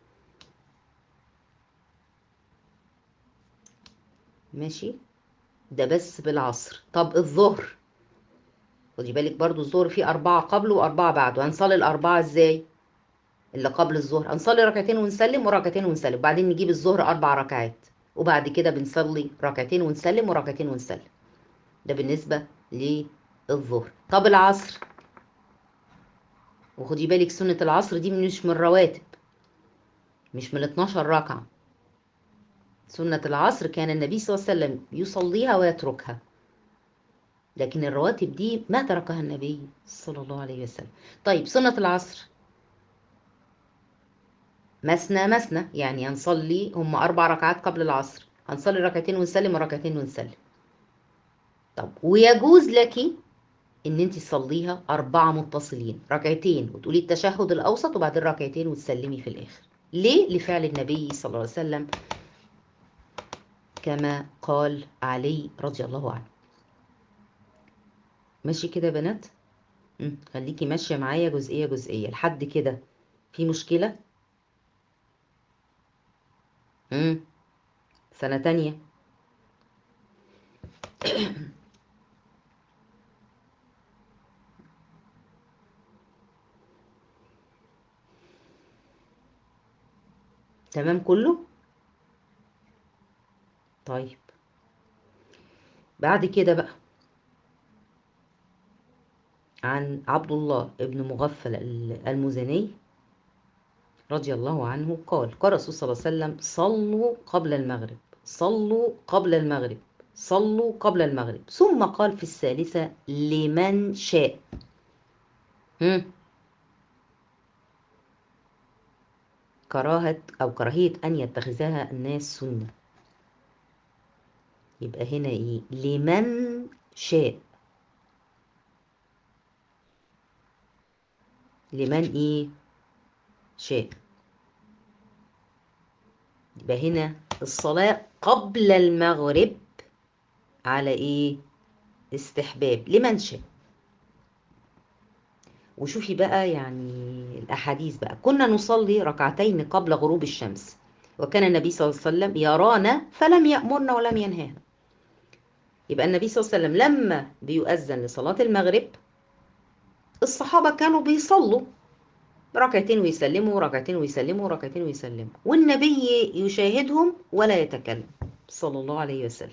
ماشي ده بس بالعصر طب الظهر خدي بالك برضو الظهر فيه أربعة قبله وأربعة بعده هنصلي الأربعة إزاي اللي قبل الظهر هنصلي ركعتين ونسلم وركعتين ونسلم وبعدين نجيب الظهر أربع ركعات وبعد كده بنصلي ركعتين ونسلم وركعتين ونسلم ده بالنسبة للظهر طب العصر وخدي بالك سنة العصر دي مش من الرواتب مش من 12 ركعة سنة العصر كان النبي صلى الله عليه وسلم يصليها ويتركها لكن الرواتب دي ما تركها النبي صلى الله عليه وسلم طيب سنة العصر مثنى مثنى يعني هنصلي هم أربع ركعات قبل العصر هنصلي ركعتين ونسلم وركعتين ونسلم طب ويجوز لك ان انت تصليها أربعة متصلين ركعتين وتقولي التشهد الأوسط وبعدين ركعتين وتسلمي في الآخر ليه؟ لفعل النبي صلى الله عليه وسلم كما قال علي رضي الله عنه ماشي كده يا بنات مم. خليكي ماشية معايا جزئية جزئية لحد كده في مشكلة مم. سنة تانية تمام كله طيب بعد كده بقى عن عبد الله ابن مغفل المزني رضي الله عنه قال قال الرسول صلى الله عليه وسلم صلوا قبل المغرب صلوا قبل المغرب صلوا قبل المغرب ثم قال في الثالثة لمن شاء هم. كراهة أو كراهية أن يتخذها الناس سنة يبقى هنا إيه لمن شاء لمن إيه شاء يبقى هنا الصلاة قبل المغرب على إيه استحباب لمن شاء وشوفي بقى يعني الأحاديث بقى كنا نصلي ركعتين قبل غروب الشمس وكان النبي صلى الله عليه وسلم يرانا فلم يأمرنا ولم ينهانا يبقى النبي صلى الله عليه وسلم لما بيؤذن لصلاة المغرب الصحابة كانوا بيصلوا ركعتين ويسلموا ركعتين ويسلموا ركعتين ويسلموا والنبي يشاهدهم ولا يتكلم صلى الله عليه وسلم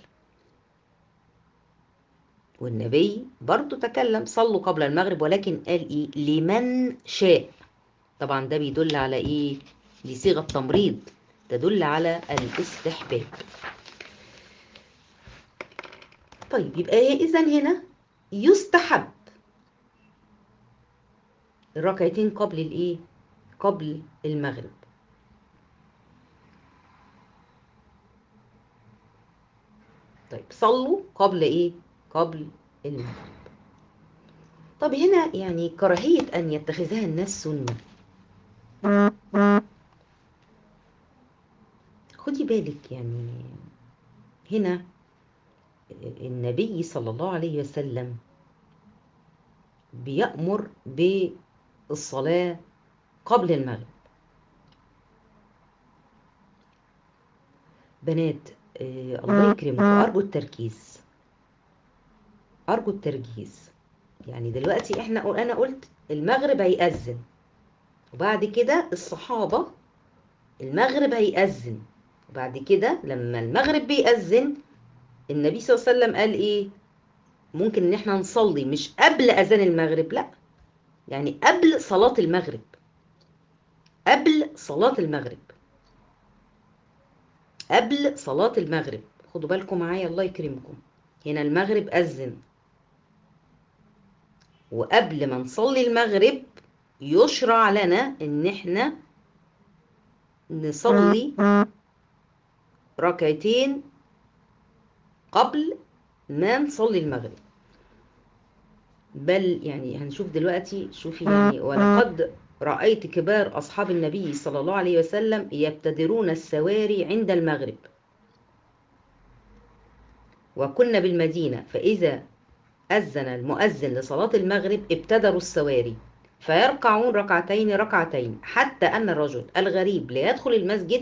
والنبي برضو تكلم صلوا قبل المغرب ولكن قال ايه لمن شاء طبعا ده بيدل على ايه دي صيغه تمريض تدل على الاستحباب طيب يبقى اذا هنا يستحب الركعتين قبل الايه قبل المغرب طيب صلوا قبل ايه قبل المغرب طب هنا يعني كراهية أن يتخذها الناس سنة خدي بالك يعني هنا النبي صلى الله عليه وسلم بيأمر بالصلاة قبل المغرب بنات الله يكرمكم أرجو التركيز أرجو التركيز يعني دلوقتي احنا أنا قلت المغرب هيأذن وبعد كده الصحابة المغرب هيأذن وبعد كده لما المغرب بيأذن النبي صلى الله عليه وسلم قال ايه ممكن ان احنا نصلي مش قبل اذان المغرب لا يعني قبل صلاة المغرب قبل صلاة المغرب قبل صلاة المغرب خدوا بالكم معايا الله يكرمكم هنا المغرب أذن وقبل ما نصلي المغرب يشرع لنا ان احنا نصلي ركعتين قبل ما نصلي المغرب بل يعني هنشوف دلوقتي شوفي يعني ولقد رأيت كبار أصحاب النبي صلى الله عليه وسلم يبتدرون السواري عند المغرب وكنا بالمدينة فإذا أذن المؤذن لصلاة المغرب ابتدروا السواري فيركعون ركعتين ركعتين حتى أن الرجل الغريب لا يدخل المسجد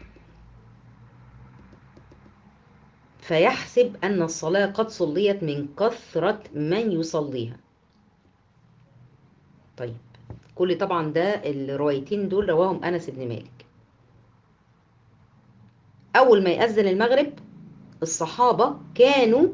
فيحسب أن الصلاة قد صليت من كثرة من يصليها طيب كل طبعا ده الروايتين دول رواهم أنس بن مالك أول ما يأذن المغرب الصحابة كانوا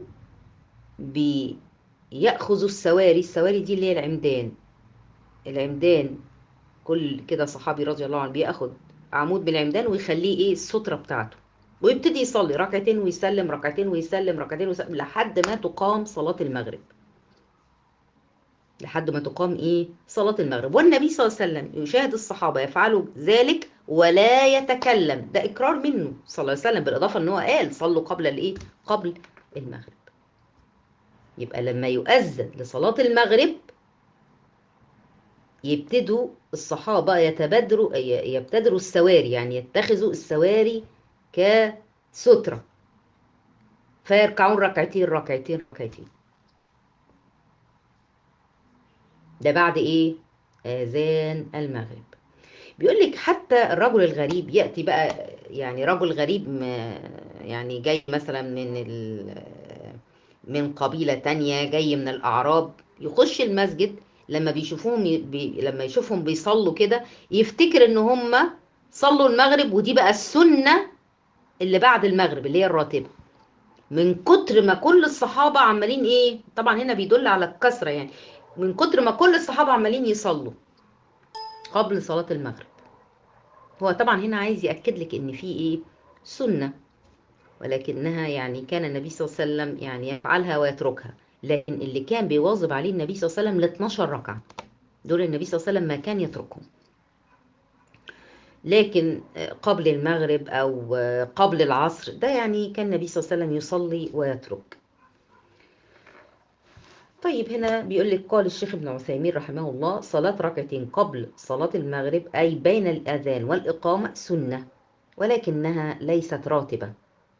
بيأخذوا السواري السواري دي اللي هي العمدان العمدان كل كده صحابي رضي الله عنه بياخد عمود بالعمدان ويخليه ايه السترة بتاعته ويبتدي يصلي ركعتين ويسلم ركعتين ويسلم ركعتين ويسلم لحد ما تقام صلاة المغرب لحد ما تقام ايه صلاة المغرب والنبي صلى الله عليه وسلم يشاهد الصحابة يفعلوا ذلك ولا يتكلم ده اقرار منه صلى الله عليه وسلم بالاضافة ان هو قال صلوا قبل الايه قبل المغرب يبقى لما يؤذن لصلاة المغرب يبتدوا الصحابة يتبادروا يبتدروا السواري يعني يتخذوا السواري كسترة فيركعون ركعتين ركعتين ركعتين ده بعد ايه اذان المغرب بيقول لك حتى الرجل الغريب ياتي بقى يعني رجل غريب يعني جاي مثلا من من قبيله تانية جاي من الاعراب يخش المسجد لما بيشوفوهم بي لما يشوفهم بيصلوا كده يفتكر ان هم صلوا المغرب ودي بقى السنه اللي بعد المغرب اللي هي الراتبه من كتر ما كل الصحابه عمالين ايه طبعا هنا بيدل على الكثره يعني من كتر ما كل الصحابه عمالين يصلوا قبل صلاه المغرب هو طبعا هنا عايز ياكد لك ان في ايه سنه ولكنها يعني كان النبي صلى الله عليه وسلم يعني يفعلها ويتركها لكن اللي كان بيواظب عليه النبي صلى الله عليه وسلم ل 12 ركعه دول النبي صلى الله عليه وسلم ما كان يتركهم لكن قبل المغرب او قبل العصر ده يعني كان النبي صلى الله عليه وسلم يصلي ويترك طيب هنا بيقول لك قال الشيخ ابن عثيمين رحمه الله صلاة ركعتين قبل صلاة المغرب أي بين الأذان والإقامة سنة ولكنها ليست راتبة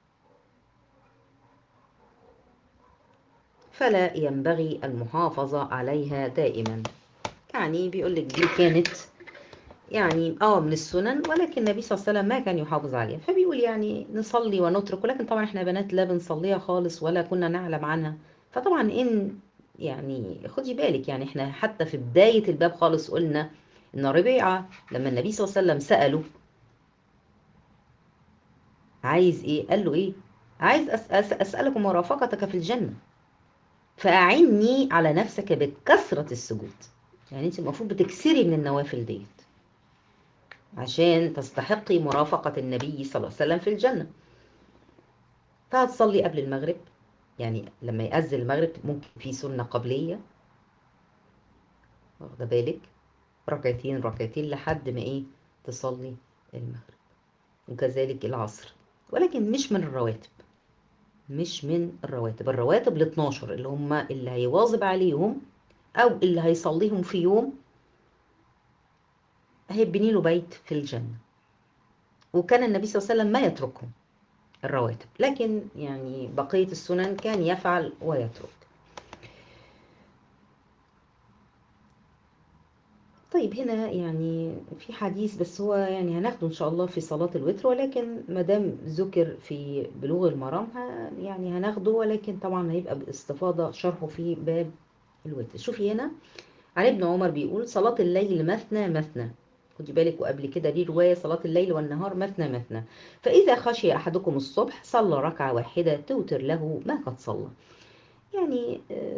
فلا ينبغي المحافظة عليها دائما يعني بيقول لك دي كانت يعني اه من السنن ولكن النبي صلى الله عليه وسلم ما كان يحافظ عليها فبيقول يعني نصلي ونترك ولكن طبعا احنا بنات لا بنصليها خالص ولا كنا نعلم عنها فطبعا ان يعني خدي بالك يعني احنا حتى في بداية الباب خالص قلنا ان ربيعة لما النبي صلى الله عليه وسلم سأله عايز ايه قال له ايه عايز أس أسألك مرافقتك في الجنة فأعني على نفسك بكثرة السجود يعني انت المفروض بتكسري من النوافل ديت عشان تستحقي مرافقة النبي صلى الله عليه وسلم في الجنة فهتصلي قبل المغرب يعني لما يأذن المغرب ممكن في سنة قبلية واخدة بالك ركعتين ركعتين لحد ما ايه تصلي المغرب وكذلك العصر ولكن مش من الرواتب مش من الرواتب الرواتب ال 12 اللي هم اللي هيواظب عليهم او اللي هيصليهم في يوم هيبني له بيت في الجنة وكان النبي صلى الله عليه وسلم ما يتركهم الرواتب لكن يعني بقية السنن كان يفعل ويترك طيب هنا يعني في حديث بس هو يعني هناخده ان شاء الله في صلاة الوتر ولكن ما دام ذكر في بلوغ المرام يعني هناخده ولكن طبعا هيبقى باستفاضة شرحه في باب الوتر شوفي هنا عن ابن عمر بيقول صلاة الليل مثنى مثنى خدي بالك وقبل كده دي رواية صلاة الليل والنهار مثنى مثنى فإذا خشي أحدكم الصبح صلى ركعة واحدة توتر له ما قد صلى يعني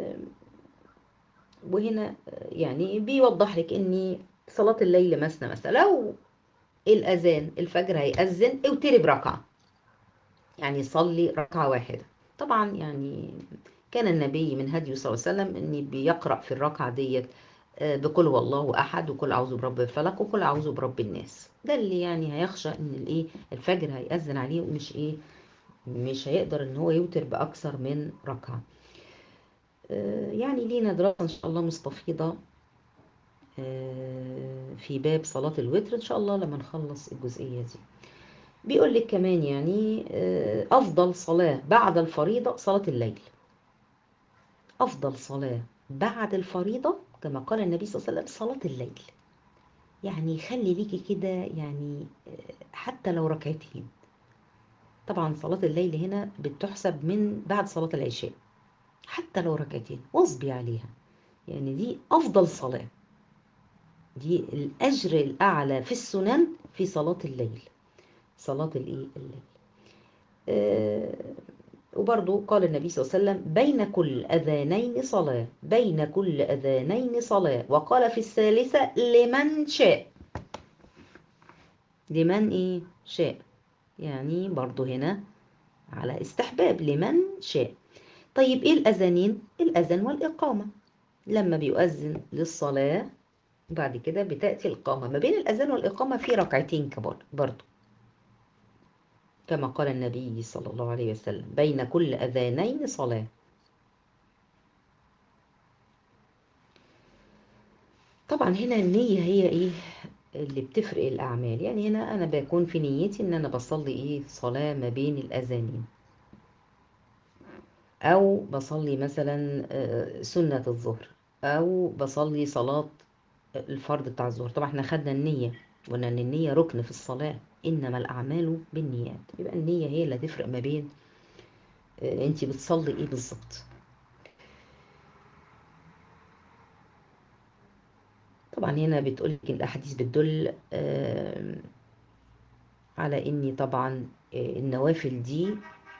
وهنا يعني بيوضح لك ان صلاة الليل مثنى مثلا لو الأذان الفجر هيأذن اوتري بركعة يعني صلي ركعة واحدة طبعا يعني كان النبي من هديه صلى الله عليه وسلم ان بيقرأ في الركعة ديت بقول هو الله احد وكل اعوذ برب الفلق وكل اعوذ برب الناس ده اللي يعني هيخشى ان الايه الفجر هيأذن عليه ومش ايه مش هيقدر ان هو يوتر باكثر من ركعه آه، يعني لينا دراسه ان شاء الله مستفيضه آه، في باب صلاه الوتر ان شاء الله لما نخلص الجزئيه دي بيقول لك كمان يعني آه، افضل صلاه بعد الفريضه صلاه الليل افضل صلاه بعد الفريضه كما قال النبي صلى الله عليه وسلم صلاه الليل يعني خلي ليكي كده يعني حتى لو ركعتين طبعا صلاة الليل هنا بتحسب من بعد صلاة العشاء حتى لو ركعتين واصبي عليها يعني دي أفضل صلاة دي الأجر الأعلى في السنن في صلاة الليل صلاة الإيه الليل آه وبرضو قال النبي صلى الله عليه وسلم بين كل أذانين صلاة بين كل أذانين صلاة وقال في الثالثة لمن شاء لمن إيه شاء يعني برضو هنا على استحباب لمن شاء طيب إيه الأذانين الأذان والإقامة لما بيؤذن للصلاة بعد كده بتأتي الإقامة ما بين الأذان والإقامة في ركعتين كبار برضو كما قال النبي صلى الله عليه وسلم بين كل أذانين صلاة طبعا هنا النية هي إيه اللي بتفرق الأعمال يعني هنا أنا بكون في نيتي إن أنا بصلي إيه صلاة ما بين الأذانين أو بصلي مثلا سنة الظهر أو بصلي صلاة الفرض بتاع الظهر طبعا احنا خدنا النية وقلنا إن النية ركن في الصلاة إنما الأعمال بالنيات يبقى النية هي اللي تفرق ما بين أنت بتصلي إيه بالظبط طبعا هنا بتقول لك الأحاديث بتدل على إني طبعا النوافل دي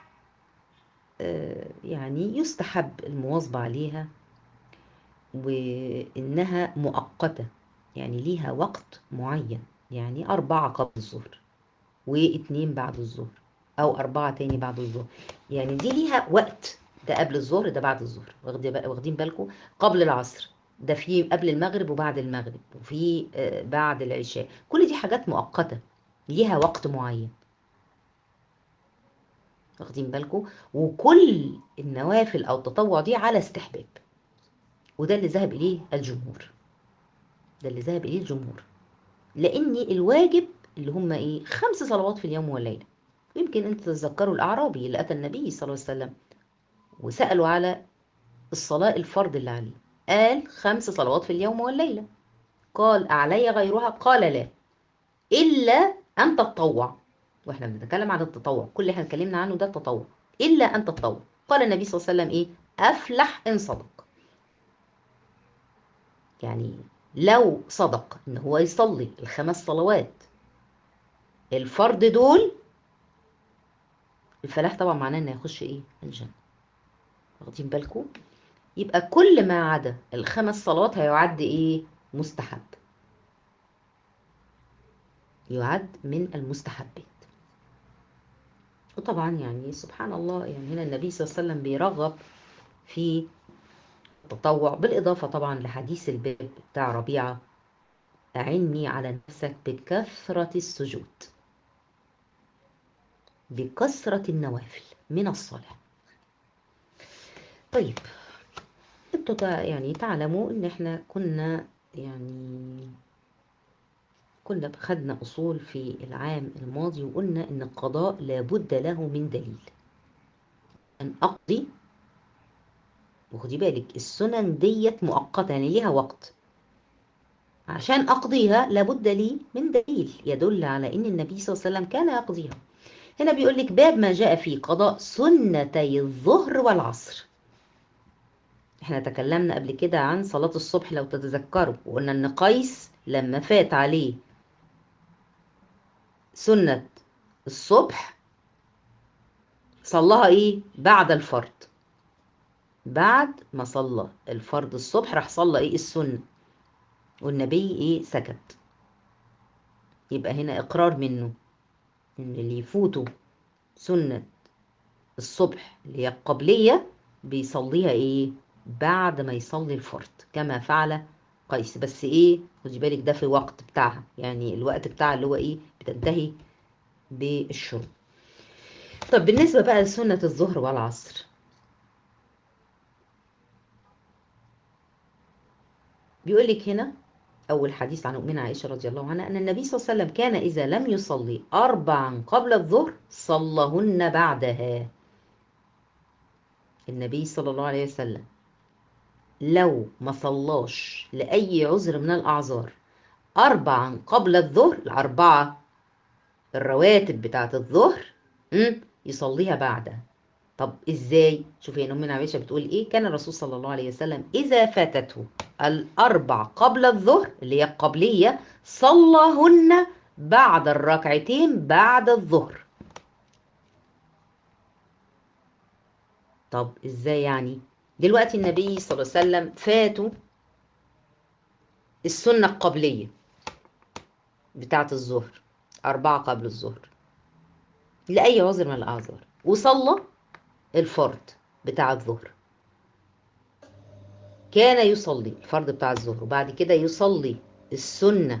يعني يستحب المواظبة عليها وإنها مؤقتة يعني ليها وقت معين يعني أربعة قبل الظهر واتنين بعد الظهر أو أربعة تاني بعد الظهر يعني دي ليها وقت ده قبل الظهر ده بعد الظهر واخدين بالكم قبل العصر ده في قبل المغرب وبعد المغرب وفي بعد العشاء كل دي حاجات مؤقتة ليها وقت معين واخدين بالكم وكل النوافل أو التطوع دي على استحباب وده اللي ذهب إليه الجمهور ده اللي ذهب إليه الجمهور لأن الواجب اللي هم إيه خمس صلوات في اليوم والليلة يمكن أنت تتذكروا الأعرابي اللي أتى النبي صلى الله عليه وسلم وسألوا على الصلاة الفرض اللي عليه قال خمس صلوات في اليوم والليلة قال أعلي غيرها قال لا إلا أن تتطوع واحنا بنتكلم عن التطوع كل اللي احنا اتكلمنا عنه ده التطوع إلا أن تتطوع قال النبي صلى الله عليه وسلم إيه أفلح إن صدق يعني لو صدق إن هو يصلي الخمس صلوات الفرض دول الفلاح طبعا معناه انه يخش ايه الجنة واخدين بالكم يبقى كل ما عدا الخمس صلوات هيعد ايه مستحب يعد من المستحبات وطبعا يعني سبحان الله يعني هنا النبي صلى الله عليه وسلم بيرغب في التطوع بالإضافة طبعا لحديث الباب بتاع ربيعة أعني على نفسك بكثرة السجود بكثرة النوافل من الصلاة طيب انتوا يعني تعلموا ان احنا كنا يعني كنا خدنا اصول في العام الماضي وقلنا ان القضاء لابد له من دليل ان اقضي وخدي بالك السنن ديت مؤقته يعني ليها وقت عشان اقضيها لابد لي من دليل يدل على ان النبي صلى الله عليه وسلم كان يقضيها هنا بيقول لك باب ما جاء في قضاء سنتي الظهر والعصر احنا تكلمنا قبل كده عن صلاة الصبح لو تتذكروا وقلنا ان قيس لما فات عليه سنة الصبح صلاها ايه بعد الفرض بعد ما صلى الفرض الصبح راح صلى ايه السنة والنبي ايه سكت يبقى هنا اقرار منه ان اللي يفوتوا سنة الصبح اللي هي القبلية بيصليها ايه بعد ما يصلي الفرض كما فعل قيس بس ايه خدي بالك ده في وقت بتاعها يعني الوقت بتاعها اللي هو ايه بتنتهي بالشرب طب بالنسبة بقى لسنة الظهر والعصر بيقول لك هنا أول حديث عن أمنا عائشة رضي الله عنها أن النبي صلى الله عليه وسلم كان إذا لم يصلي أربعا قبل الظهر صلىهن بعدها النبي صلى الله عليه وسلم لو ما صلاش لأي عذر من الأعذار أربعا قبل الظهر الأربعة الرواتب بتاعة الظهر يصليها بعدها طب ازاي شوفي ان امنا عائشه بتقول ايه كان الرسول صلى الله عليه وسلم اذا فاتته الاربع قبل الظهر اللي هي القبليه صلىهن بعد الركعتين بعد الظهر طب ازاي يعني دلوقتي النبي صلى الله عليه وسلم فاتوا السنه القبليه بتاعه الظهر أربعة قبل الظهر لأي عذر من الأعذار وصلى الفرض بتاع الظهر كان يصلي الفرض بتاع الظهر وبعد كده يصلي السنة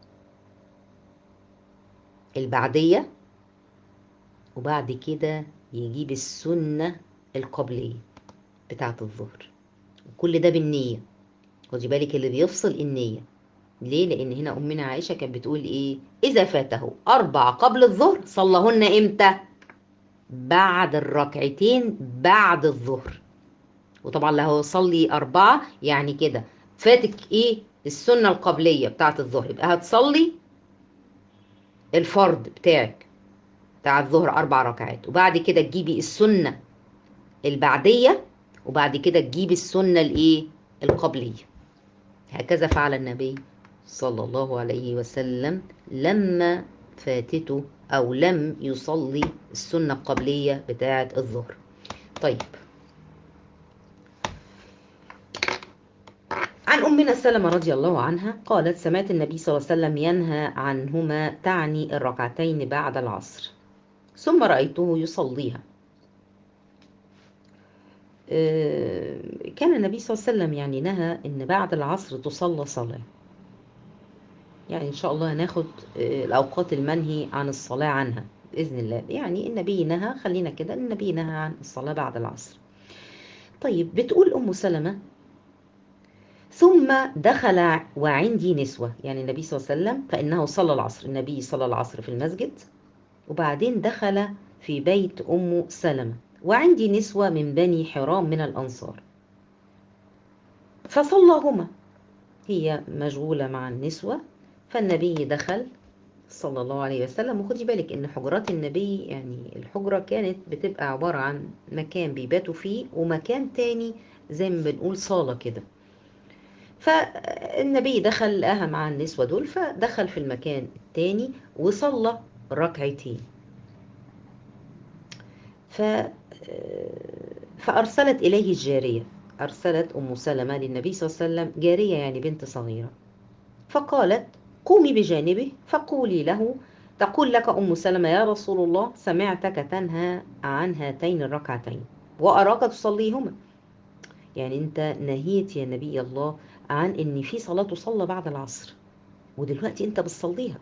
البعدية وبعد كده يجيب السنة القبلية بتاعة الظهر وكل ده بالنية خدي بالك اللي بيفصل النية ليه؟ لأن هنا أمنا عائشة كانت بتقول إيه؟ إذا فاته أربع قبل الظهر صلىهن إمتى؟ بعد الركعتين بعد الظهر وطبعا لو صلي أربعة يعني كده فاتك إيه؟ السنة القبلية بتاعة الظهر يبقى هتصلي الفرض بتاعك بتاع الظهر أربع ركعات وبعد كده تجيبي السنة البعدية وبعد كده تجيبي السنة الإيه؟ القبلية هكذا فعل النبي صلى الله عليه وسلم لما فاتته أو لم يصلي السنة القبلية بتاعة الظهر طيب عن أمنا سلمة رضي الله عنها قالت سمعت النبي صلى الله عليه وسلم ينهى عنهما تعني الركعتين بعد العصر ثم رأيته يصليها كان النبي صلى الله عليه وسلم يعني نهى ان بعد العصر تصلى صلاة يعني ان شاء الله هناخد الاوقات المنهي عن الصلاة عنها بإذن الله يعني النبي نهى خلينا كده النبي نهى عن الصلاة بعد العصر طيب بتقول أم سلمة ثم دخل وعندي نسوة يعني النبي صلى الله عليه وسلم فإنه صلى العصر النبي صلى العصر في المسجد وبعدين دخل في بيت أم سلمة وعندي نسوة من بني حرام من الأنصار فصلىهما هي مشغولة مع النسوة فالنبي دخل صلى الله عليه وسلم وخدي بالك ان حجرات النبي يعني الحجرة كانت بتبقى عبارة عن مكان بيباتوا فيه ومكان تاني زي ما بنقول صالة كده فالنبي دخل لقاها مع النسوة دول فدخل في المكان التاني وصلى ركعتين ف فأرسلت إليه الجارية أرسلت أم سلمة للنبي صلى الله عليه وسلم جارية يعني بنت صغيرة فقالت قومي بجانبه فقولي له تقول لك أم سلمة يا رسول الله سمعتك تنهى عن هاتين الركعتين وأراك تصليهما يعني أنت نهيت يا نبي الله عن إن في صلاة تصلى بعد العصر ودلوقتي أنت بتصليها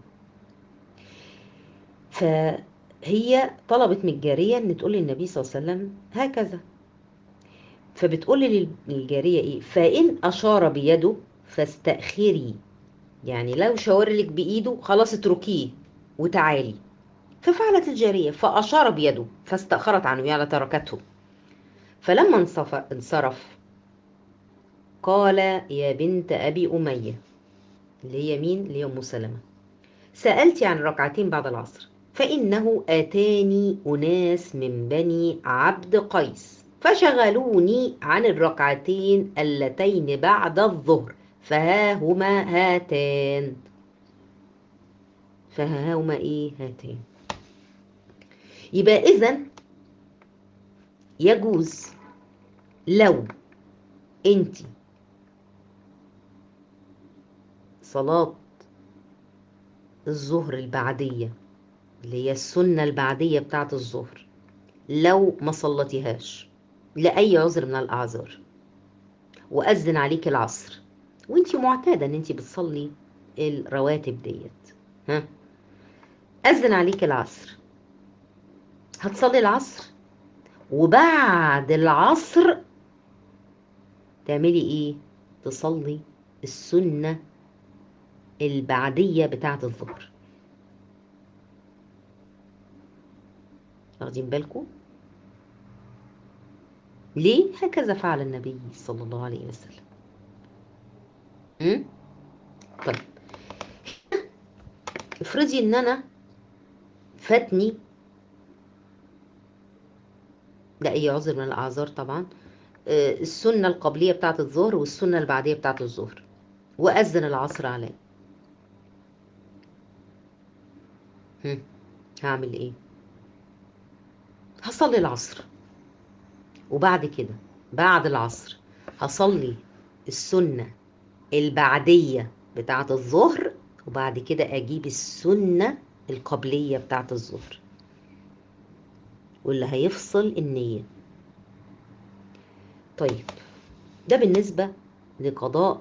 فهي طلبت من الجارية أن تقول للنبي صلى الله عليه وسلم هكذا فبتقول للجارية إيه فإن أشار بيده فاستأخري يعني لو شاور لك بإيده خلاص اتركيه وتعالي ففعلت الجارية فأشار بيده فاستأخرت عنه يعني تركته فلما انصرف قال يا بنت أبي أمية اللي هي مين؟ اللي هي أم سلمة سألت عن ركعتين بعد العصر فإنه آتاني أناس من بني عبد قيس فشغلوني عن الركعتين اللتين بعد الظهر فها هما هاتان فها هما ايه هاتان يبقى اذا يجوز لو انت صلاة الظهر البعدية اللي هي السنة البعدية بتاعة الظهر لو ما صلتيهاش لأي عذر من الأعذار وأذن عليك العصر وانت معتادة ان انت بتصلي الرواتب ديت ها أذن عليك العصر هتصلي العصر وبعد العصر تعملي ايه تصلي السنة البعدية بتاعة الظهر واخدين بالكم ليه هكذا فعل النبي صلى الله عليه وسلم م? طيب افرضي ان انا فاتني ده اي عذر من الاعذار طبعا السنه القبليه بتاعه الظهر والسنه البعديه بتاعه الظهر واذن العصر علي هعمل ايه هصلي العصر وبعد كده بعد العصر هصلي السنه البعديه بتاعه الظهر وبعد كده اجيب السنه القبليه بتاعه الظهر واللي هيفصل النيه طيب ده بالنسبة لقضاء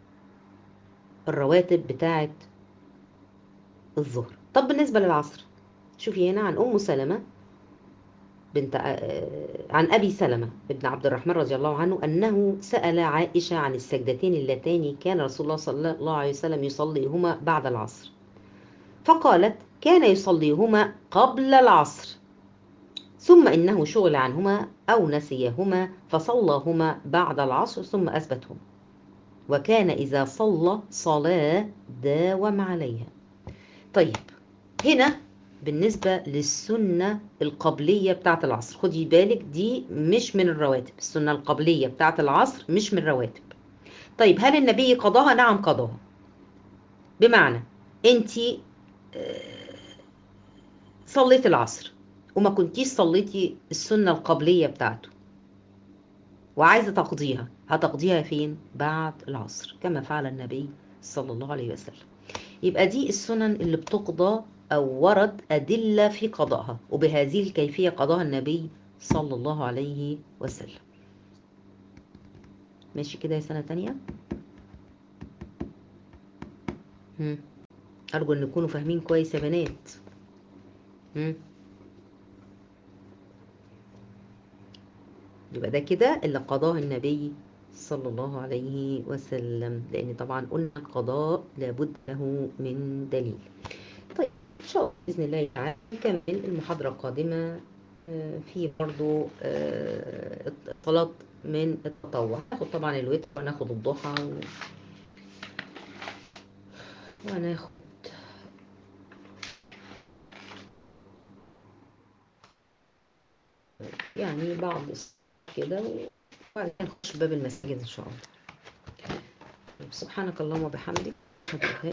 الرواتب بتاعة الظهر طب بالنسبة للعصر شوفي هنا عن أم سلمة بنت عن أبي سلمة بن عبد الرحمن رضي الله عنه أنه سأل عائشة عن السجدتين اللتان كان رسول الله صلى الله عليه وسلم يصليهما بعد العصر فقالت كان يصليهما قبل العصر ثم إنه شغل عنهما أو نسيهما فصلاهما بعد العصر ثم أثبتهما وكان إذا صلى صلاة داوم عليها طيب هنا بالنسبة للسنة القبلية بتاعة العصر خدي بالك دي مش من الرواتب السنة القبلية بتاعة العصر مش من الرواتب طيب هل النبي قضاها نعم قضاها بمعنى انت صليت العصر وما كنتيش صليتي السنة القبلية بتاعته وعايزة تقضيها هتقضيها فين؟ بعد العصر كما فعل النبي صلى الله عليه وسلم يبقى دي السنن اللي بتقضى أو ورد أدلة في قضائها وبهذه الكيفية قضاها النبي صلى الله عليه وسلم ماشي كده يا سنة تانية هم. أرجو أن تكونوا فاهمين كويس يا بنات هم. يبقى ده كده اللي قضاه النبي صلى الله عليه وسلم لأن طبعا قلنا القضاء لابد له من دليل طيب إن شاء الله بإذن الله تعالى نكمل المحاضرة القادمة في برضو اتصالات من التطوع ناخد طبعا الوتر وناخد الضحى و... وناخد يعني بعض كده وبعدين نخش باب المساجد ان شاء الله سبحانك اللهم وبحمدك